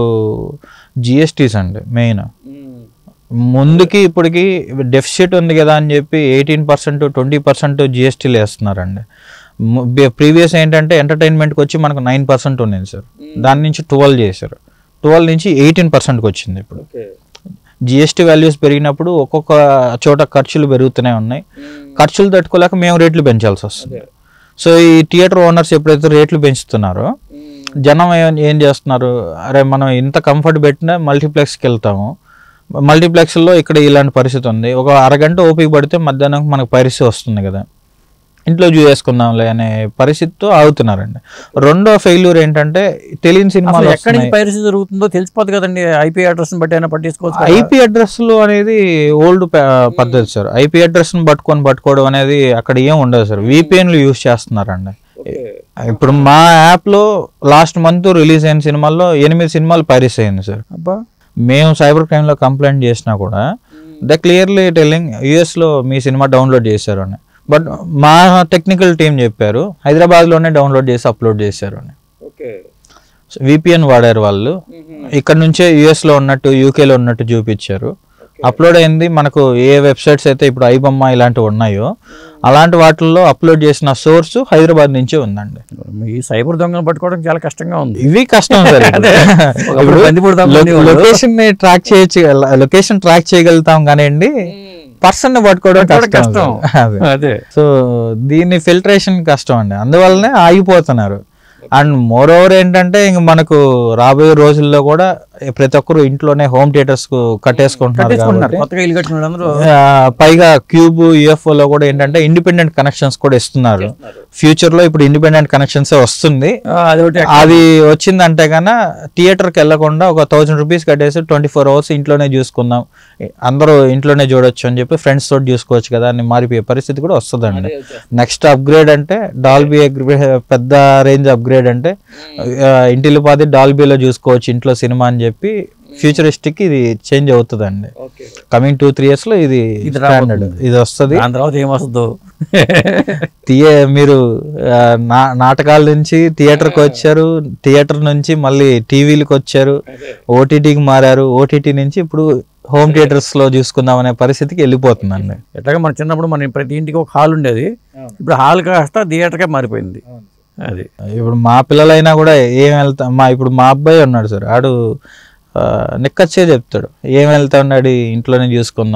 జిఎస్టీస్ అండి మెయిన్ ముందుకి ఇప్పటికి డెఫిసిట్ ఉంది కదా అని చెప్పి ఎయిటీన్ పర్సెంట్ ట్వంటీ పర్సెంట్ జిఎస్టీలు వేస్తున్నారండి ప్రీవియస్ ఏంటంటే ఎంటర్టైన్మెంట్కి వచ్చి మనకు నైన్ పర్సెంట్ ఉండేది సార్ దాని నుంచి ట్వెల్వ్ చేశారు ట్వెల్వ్ నుంచి ఎయిటీన్ పర్సెంట్కి వచ్చింది ఇప్పుడు జిఎస్టీ వాల్యూస్ పెరిగినప్పుడు ఒక్కొక్క చోట ఖర్చులు పెరుగుతూనే ఉన్నాయి ఖర్చులు తట్టుకోలేక మేము రేట్లు పెంచాల్సి వస్తుంది సో ఈ థియేటర్ ఓనర్స్ ఎప్పుడైతే రేట్లు పెంచుతున్నారో జనం ఏం ఏం చేస్తున్నారు అరే మనం ఇంత కంఫర్ట్ పెట్టినా మల్టీప్లెక్స్కి వెళ్తాము మల్టీప్లెక్స్లో ఇక్కడ ఇలాంటి పరిస్థితి ఉంది ఒక అరగంట ఓపిక పడితే మధ్యాహ్నం మనకు పరిస్థితి వస్తుంది కదా ఇంట్లో చూసేసుకుందాంలే అనే పరిస్థితితో ఆగుతున్నారండి రెండో ఫెయిల్యూర్ ఏంటంటే తెలియని అసలు సినిమాలు ఎక్కడి నుంచి వస్తున్నాయి. పైరసీ జరుగుతుందో తెలిసిపోతుంది కదండి ఐపీ అడ్రస్ బట్టి అయినా పట్టించుకోవచ్చు కదా. ఐపీ అడ్రస్లు అనేది ఓల్డ్ పద్ధతి సార్ ఐపీ అడ్రస్ని పట్టుకొని పట్టుకోవడం అనేది అక్కడ ఏం ఉండదు సార్ విపిఎన్లు యూస్ చేస్తున్నారండి ఇప్పుడు మా యాప్లో లాస్ట్ మంత్ రిలీజ్ అయిన సినిమాల్లో ఎనిమిది సినిమాలు పైరస్ అయింది సార్ అబ్బా మేము సైబర్ క్రైమ్లో కంప్లైంట్ చేసినా కూడా ద క్లియర్లీ టెల్లింగ్ యూఎస్లో మీ సినిమా డౌన్లోడ్ చేశారు అని బట్ మా టెక్నికల్ టీం చెప్పారు హైదరాబాద్లోనే డౌన్లోడ్ చేసి అప్లోడ్ చేశారు అని విపిఎన్ వాడారు వాళ్ళు ఇక్కడ నుంచే యుఎస్ లో ఉన్నట్టు యూకే లో ఉన్నట్టు చూపించారు అప్లోడ్ అయింది మనకు ఏ వెబ్సైట్స్ అయితే ఇప్పుడు ఐబొమ్మ ఇలాంటివి ఉన్నాయో అలాంటి వాటిల్లో అప్లోడ్ చేసిన సోర్స్ హైదరాబాద్ నుంచే ఉందండి ఈ సైబర్ దొంగను పట్టుకోవడం చాలా కష్టంగా ఉంది ఇవి కష్టం సార్ ఒకప్పుడు బందిపోటు దొంగ ఉండేవాడు. లొకేషన్ ని ట్రాక్ చేయొచ్చు లొకేషన్ ట్రాక్ చేయగలుగుతాం కానివ్వండి పర్సన్ పట్టుకోవడం పట్టుకోవడం కష్టం కష్టం. అదే. అదే సో దీన్ని ఫిల్టరేషన్ కష్టం అండి అందువల్లనే ఆగిపోతున్నారు అండ్ మోర్ ఓవర్ ఏంటంటే ఇంక మనకు రాబోయే రోజుల్లో కూడా ప్రతి ఒక్కరు ఇంట్లోనే హోమ్ థియేటర్స్ కట్టేసుకుంటున్నారు కట్టేసుకుంటున్నారు కాబట్టి కొత్తగా ఇల్లు కట్టిన అందరూ ఆ, పైగా క్యూబ్ యుఎఫ్ఓ లో కూడా ఏంటంటే ఇండిపెండెంట్ కనెక్షన్స్ కూడా ఇస్తున్నారు ఫ్యూచర్ లో ఇప్పుడు ఇండిపెండెంట్ కనెక్షన్స్ వస్తుంది అది ఒకటి అది వచ్చిందంటే కన్నా థియేటర్కి వెళ్ళకుండా ఒక థౌజండ్ రూపీస్ కట్టేసి ట్వంటీ ఫోర్ అవర్స్ ఇంట్లోనే చూసుకుందాం అందరూ ఇంట్లోనే చూడొచ్చు అని చెప్పి ఫ్రెండ్స్ తోటి చూసుకోవచ్చు కదా అని మారిపోయే పరిస్థితి కూడా వస్తుందండి నెక్స్ట్ అప్గ్రేడ్ అంటే డాల్బీ పెద్ద రేంజ్ అప్గ్రేడ్ అంటే ఆ, ఇంటిలో పాది డాల్బీలో చూసుకోవచ్చు ఇంట్లో సినిమా అని చెప్పి ఫ్యూచరిస్టిక్ ఇది చేంజ్ అవుతుందండి కమింగ్ టూ త్రీ ఇయర్స్ లో ఇది ఇది స్టాండర్డ్ ఇది వస్తుంది దాని తర్వాత ఏమొస్తుందో థియే మీరు ఆ, నా నాటకాల నుంచి థియేటర్కి వచ్చారు థియేటర్ నుంచి మళ్ళీ టీవీలకు వచ్చారు ఓటీటీకి మారారు ఓటీటీ నుంచి ఇప్పుడు హోమ్ థియేటర్స్ లో చూసుకుందాం అనే పరిస్థితికి వెళ్ళిపోతుందండి ఎట్లాగా మన చిన్నప్పుడు మన ప్రతి ఇంటికి ఒక హాల్ ఉండేది ఇప్పుడు హాల్ కాస్త థియేటర్గా మారిపోయింది అది ఇప్పుడు మా పిల్లలైనా కూడా ఏం వెళ్తా మా ఇప్పుడు మా అబ్బాయి ఉన్నాడు సార్ ఆడు ఆ, నిక్కచ్చే చెప్తాడు ఏం వెళ్తా ఉన్నాడు ఇంట్లోనే చూసుకుందాం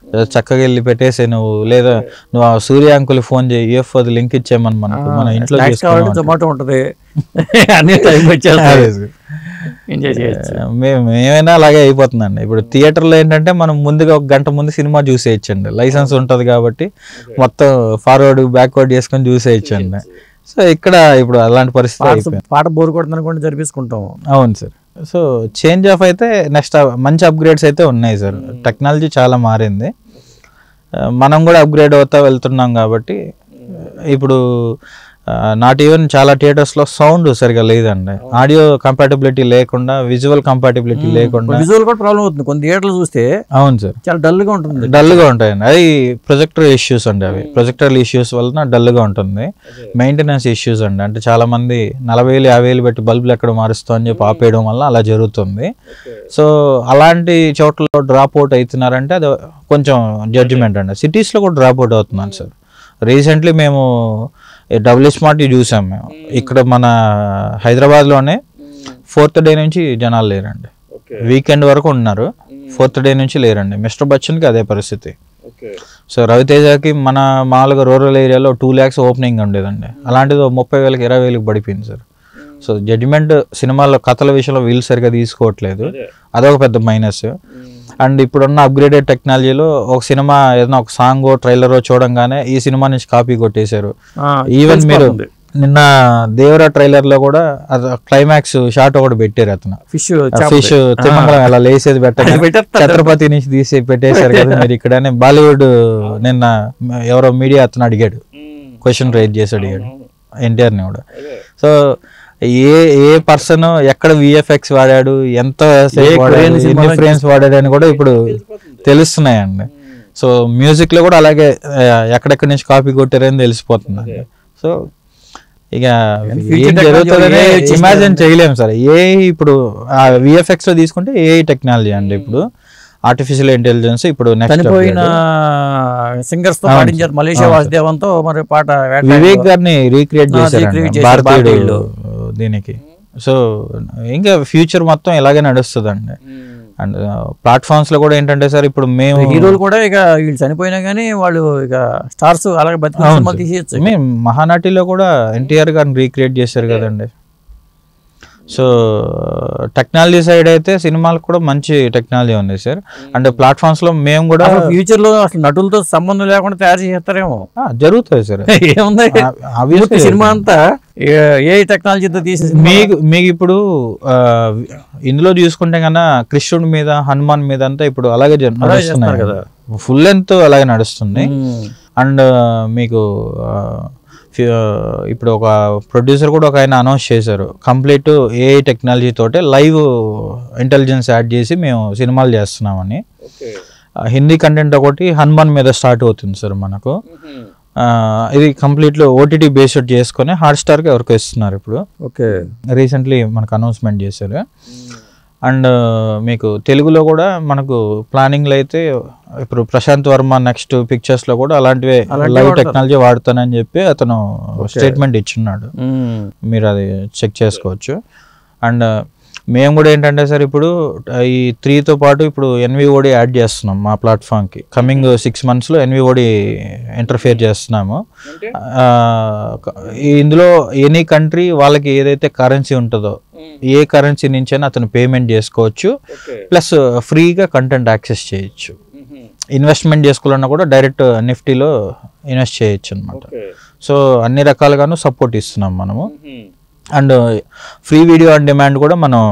చక్కగా వెళ్ళి పెట్టేసే నువ్వు లేదా నువ్వు ఆ సూర్య అంకుల్ ఫోన్ చేయి యూఎఫ్ అది లింక్ ఇచ్చేయమని మనకు మన ఇంట్లో స్నాక్స్ కావాలంటే చేసుకున్నాం జొమాటో ఉంటుంది అన్ని టైం వచ్చేస్తాయి ఎంజాయ్ చేయొచ్చు మేము ఏమైనా అలాగే అయిపోతుందండి ఇప్పుడు థియేటర్లో ఏంటంటే మనం ముందుగా ఒక గంట ముందు సినిమా చూసేయచ్చండి లైసెన్స్ ఉంటుంది కాబట్టి మొత్తం ఫార్వర్డ్ బ్యాక్వర్డ్ చేసుకొని చూసేయచ్చండి సో ఇక్కడ ఇప్పుడు అలాంటి పరిస్థితి పాట అయిపోయింది పాట బోర్ కొడుతుంది అనుకోండి జరిపించుకుంటాం అవును సార్ సో చేంజ్ ఆఫ్ అయితే నెక్స్ట్ మంచి అప్గ్రేడ్స్ అయితే ఉన్నాయి సార్ టెక్నాలజీ చాలా మారింది ఆ, మనం కూడా అప్గ్రేడ్ అవుతా వెళ్తున్నాం కాబట్టి ఇప్పుడు నాట్ ఈవెన్ చాలా థియేటర్స్లో సౌండ్ సరిగా లేదండి ఆడియో కంపాటబిలిటీ లేకుండా విజువల్ కంపాటబిలిటీ లేకుండా విజువల్ కూడా ప్రాబ్లం అవుతుంది కొన్ని థియేటర్లు చూస్తే అవును సార్ చాలా డల్ గా ఉంటుంది డల్గా ఉంటాయండి అది ప్రొజెక్టర్ ఇష్యూస్ అండి అవి ప్రొజెక్టర్ ఇష్యూస్ వలన డల్గా ఉంటుంది మెయింటెనెన్స్ ఇష్యూస్ అండి అంటే చాలా మంది నలభై వేలు యాభై వేలు పెట్టి బల్బులు ఎక్కడ మారుస్తాం అని చెప్పి ఆపేయడం వల్ల అలా జరుగుతుంది సో అలాంటి చోట్ల డ్రాప్ అవుట్ అవుతున్నారంటే అది కొంచెం జడ్జిమెంట్ అండి సిటీస్లో కూడా డ్రాప్ అవుట్ అవుతున్నాను సార్ రీసెంట్లీ మేము డబుల్ స్మార్ట్ చూసాం మేము ఇక్కడ మన హైదరాబాద్లోనే ఫోర్త్ డే నుంచి జనాలు లేరండి వీకెండ్ వరకు ఉన్నారు ఫోర్త్ డే నుంచి లేరండి మిస్టర్ బచ్చన్కి అదే పరిస్థితి సో రవితేజకి మన మామూలుగా రూరల్ ఏరియాలో టూ ల్యాక్స్ ఓపెనింగ్ ఉండేదండి అలాంటిది ఓ ముప్పై వేలకి ఇరవై వేలకు పడిపోయింది సార్ సో జడ్జిమెంట్ సినిమాల్లో కథల విషయంలో వీళ్ళు సరిగా తీసుకోవట్లేదు అదొక పెద్ద మైనస్ అండ్ ఇప్పుడున్న అప్గ్రేడెడ్ టెక్నాలజీలో ఒక సినిమా ఏదైనా ఒక సాంగ్ ట్రైలర్ చూడంగానే ఈ సినిమా నుంచి కాపీ కొట్టేశారు ఈవెన్ మీరు నిన్న దేవరా ట్రైలర్ లో కూడా క్లైమాక్స్ షాట్ ఒకటి పెట్టారు అతను ఫిష్ ఫిష్ తిమ్మలం అలా లేసేది పెట్టగా పెట్టేస్తారు. ఛత్రపతి నుంచి తీసి పెట్టేశారు కదా మీరు ఇక్కడనే బాలీవుడ్ నిన్న ఎవరో మీడియా అతను అడిగాడు క్వశ్చన్ రైజ్ చేసి అడిగాడు ఎన్టీఆర్ ని కూడా సో ఏ ఏ పర్సన్ ఎక్కడ విఎఫ్ఎక్స్ వాడాడు ఎంత సేపు వాడాడు, Korean ఎన్ని సినిమాలో ఫ్రేమ్స్ వాడాడు అని కూడా ఇప్పుడు తెలుస్తున్నాయండి సో మ్యూజిక్ లో కూడా అలాగే ఆ, ఎక్కడెక్కడి నుంచి కాపీ కొట్టారని తెలిసిపోతుంది సో ఇక future ఏం technology జరుగుతుందని AI వచ్చేసింది ఇమాజిన్ చేయలేము సార్ ఏ ఇప్పుడు విఎఫ్ఎక్స్ లో తీసుకుంటే ఏ టెక్నాలజీ అండి ఇప్పుడు ఆర్టిఫిషియల్ ఇంటెలిజెన్స్ ఇప్పుడు నెక్స్ట్ చనిపోయిన సింగర్స్ తో పాటించారు మలేషియా వాసుదేవంతో మరి పాట వేటగాడు. వివేక్ గారిని రీక్రియేట్ ఆ, చేశారు recreate చేశారు భారతీయుడు భారతీయులు. దీనికి సో ఇంకా ఫ్యూచర్ మొత్తం ఇలాగే నడుస్తుందండి అండ్ ప్లాట్ఫామ్స్ లో కూడా ఏంటంటే సార్ ఇప్పుడు మేము హీరోలు కూడా ఇక వీళ్ళు చనిపోయినా గానీ వాళ్ళు ఇక స్టార్స్ అలాగే బతికి అవును సినిమాలు సార్. తీసేయచ్చు మేము మహానటిలో కూడా ఎన్టీఆర్ గారిని రీక్రియేట్ చేశారు కదండి సో టెక్నాలజీ సైడ్ అయితే సినిమాలకు కూడా మంచి టెక్నాలజీ ఉంది సార్ అండ్ ప్లాట్ఫామ్స్ లో మేము కూడా ఫ్యూచర్ లో అసలు నటులతో సంబంధం లేకుండా తయారు చేస్తారేమో ఆ, జరుగుతుంది సార్ ఏముంది obviously పూర్తి సినిమా అంతా ఏ టెక్నాలజీతో తీసే సినిమా. మీకు మీకు ఇప్పుడు ఆ, ఇందులో చూసుకుంటే కన్నా కృష్ణుడి మీద హనుమాన్ మీద అంతా ఇప్పుడు అలాగే జ- నడుస్తున్నాయి కదా. ఫుల్ లెంత్ అలాగే నడుస్తుంది మ్మ్. అండ్ మీకు ఆ, ఫి- ఆ, ఇప్పుడు ఒక ప్రొడ్యూసర్ కూడా ఒక ఆయన అనౌన్స్ చేశారు కంప్లీట్ ఏఐ టెక్నాలజీ తోటే లైవ్ ఇంటెలిజెన్స్ యాడ్ చేసి మేము సినిమాలు చేస్తున్నామని ఆ, హిందీ కంటెంట్ ఒకటి హనుమాన్ మీద స్టార్ట్ అవుతుంది సార్ మనకు ఆ, ఇది కంప్లీట్లో ఓటీటీ బేస్డ్ చేసుకొని హాట్స్టార్కి ఎవరికి ఇస్తున్నారు ఇప్పుడు ఓకే రీసెంట్లీ మనకు అనౌన్స్మెంట్ చేశారు అండ్ మీకు తెలుగులో కూడా మనకు ప్లానింగ్లో అయితే ఇప్పుడు ప్రశాంత్ వర్మ నెక్స్ట్ పిక్చర్స్లో కూడా అలాంటివే అలాంటివే లైవ్ వాడతారు. టెక్నాలజీ వాడుతానని చెప్పి అతను స్టేట్మెంట్ ఇచ్చున్నాడు మ్మ్. మీరు అది చెక్ చేసుకోవచ్చు అండ్ మేము కూడా ఏంటంటే సార్ ఇప్పుడు ఈ త్రీతో పాటు ఇప్పుడు ఎన్విఓడి యాడ్ చేస్తున్నాం మా ప్లాట్ఫామ్కి కమింగ్ సిక్స్ మంత్స్లో ఎన్విఓడి ఇంటర్ఫియర్ చేస్తున్నాము ఆ, క- ఇందులో ఎనీ కంట్రీ వాళ్ళకి ఏదైతే కరెన్సీ ఉంటుందో ఏ కరెన్సీ నుంచైనా అతను పేమెంట్ చేసుకోవచ్చు ప్లస్ ఫ్రీగా కంటెంట్ యాక్సెస్ చేయొచ్చు ఇన్వెస్ట్మెంట్ చేసుకోవాలన్నా కూడా డైరెక్ట్ నిఫ్టీలో ఇన్వెస్ట్ చేయొచ్చు అనమాట సో అన్ని రకాలుగాను సపోర్ట్ ఇస్తున్నాం మనము and free video on demand కూడా మనం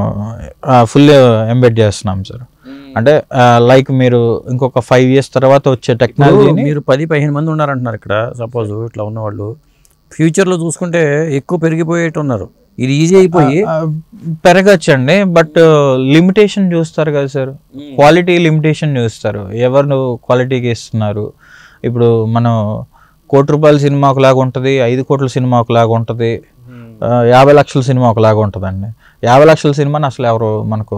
ఫుల్ ఎంబెడ్ చేస్తున్నాం సార్ అంటే లైక్ మీరు ఇంకొక ఫైవ్ ఇయర్స్ తర్వాత వచ్చే ఇప్పుడు టెక్నాలజీని మీరు పది పదిహేను మంది ఉన్నారంటున్నారు ఇక్కడ సపోజ్ ఇట్లా ఉన్నవాళ్ళు ఫ్యూచర్ లో చూసుకుంటే ఎక్కువ పెరిగిపోయేట్టు ఉన్నారు ఇది ఈజీ అయిపోయి పెరగచ్చండి బట్ లిమిటేషన్ చూస్తారు కదా సార్ క్వాలిటీ లిమిటేషన్ చూస్తారు ఎవరు క్వాలిటీకి ఇస్తున్నారు ఇప్పుడు మనం కోటి రూపాయల సినిమా ఒకలాగా ఉంటుంది ఐదు కోట్ల సినిమా ఒకలాగా ఉంటుంది ఆ, యాభై లక్షల సినిమా ఒకలాగా ఉంటుందండి యాభై లక్షల సినిమాని అసలు ఎవరు మనకు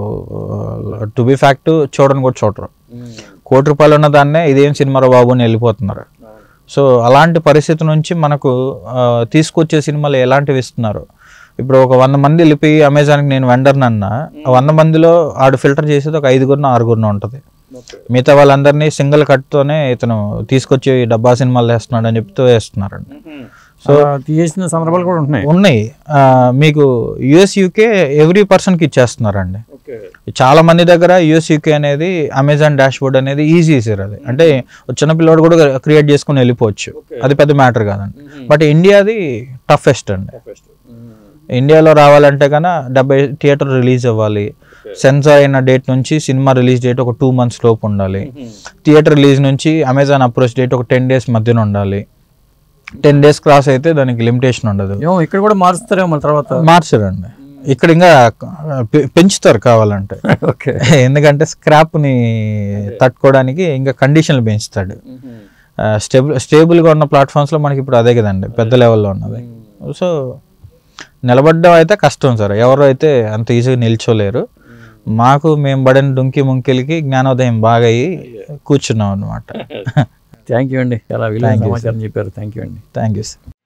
టు బి ఫ్యాక్ట్ చూడని కూడా చూడరు కోటి రూపాయలు ఉన్న దాన్నే ఇదేం సినిమా బాబు అని వెళ్ళిపోతున్నారు సో అలాంటి పరిస్థితి నుంచి మనకు ఆ, తీసుకొచ్చే సినిమాలు ఎలాంటివి ఇస్తున్నారు ఇప్పుడు ఒక వంద మంది వెళ్ళిపోయి అమెజాన్కి నేను వెండర్ని అన్నా ఆ వంద మందిలో ఆడు ఫిల్టర్ చేసేది ఒక ఐదుగురిన ఆరుగురిన ఉంటుంది మిగతా వాళ్ళందరినీ సింగిల్ కట్తోనే ఇతను తీసుకొచ్చి డబ్బా సినిమాలు వేస్తున్నాడు అని చెప్తూ వేస్తున్నారండి సో తీసిన సందర్భాలు కూడా ఉంటున్నాయి ఉన్నాయి ఆ, మీకు యుఎస్ యూకే ఎవ్రీ పర్సన్కి ఇచ్చేస్తున్నారండి చాలా మంది దగ్గర యుఎస్ యూకే అనేది అమెజాన్ డాష్ బోర్డ్ అనేది ఈజీ సార్ అది అంటే ఒక చిన్న పిల్లోడు కూడా క్రియేట్ చేసుకుని వెళ్ళిపోవచ్చు అది పెద్ద మ్యాటర్ కాదండి బట్ ఇండియాది టఫెస్ట్ అండి ఇండియాలో రావాలంటే కన్నా డెబ్బై థియేటర్ రిలీజ్ అవ్వాలి సెన్సార్ అయిన డేట్ నుంచి సినిమా రిలీజ్ డేట్ ఒక టూ మంత్స్ లోపు ఉండాలి థియేటర్ రిలీజ్ నుంచి అమెజాన్ అప్రోచ్ డేట్ ఒక టెన్ డేస్ మధ్యన ఉండాలి టెన్ డేస్ క్రాస్ అయితే దానికి లిమిటేషన్ ఉండదు ఏమో ఇక్కడ కూడా మారుస్తారేమో మళ్ళీ తర్వాత మార్చరండి ఇక్కడ ఇంకా పె- పెంచుతారు కావాలంటే ఓకే ఎందుకంటే స్క్రాప్ని తట్టుకోవడానికి ఇంకా కండిషన్లు పెంచుతాడు స్టేబుల్ స్టేబుల్గా ఉన్న ప్లాట్ఫామ్స్లో మనకి ఇప్పుడు అదే కదండి పెద్ద లెవెల్లో ఉన్నది సో నిలబడడం అయితే కష్టం సార్ ఎవరు అయితే అంత ఈజీగా నిల్చోలేరు మాకు మేము పడిన డుంకి ముంకిలకి జ్ఞానోదయం బాగా అయ్యి కూర్చున్నాం అనమాట థ్యాంక్ యూ అండి చాలా విలువైన సమాచారం చెప్పారు థ్యాంక్ యూ అండి థ్యాంక్ యూ సార్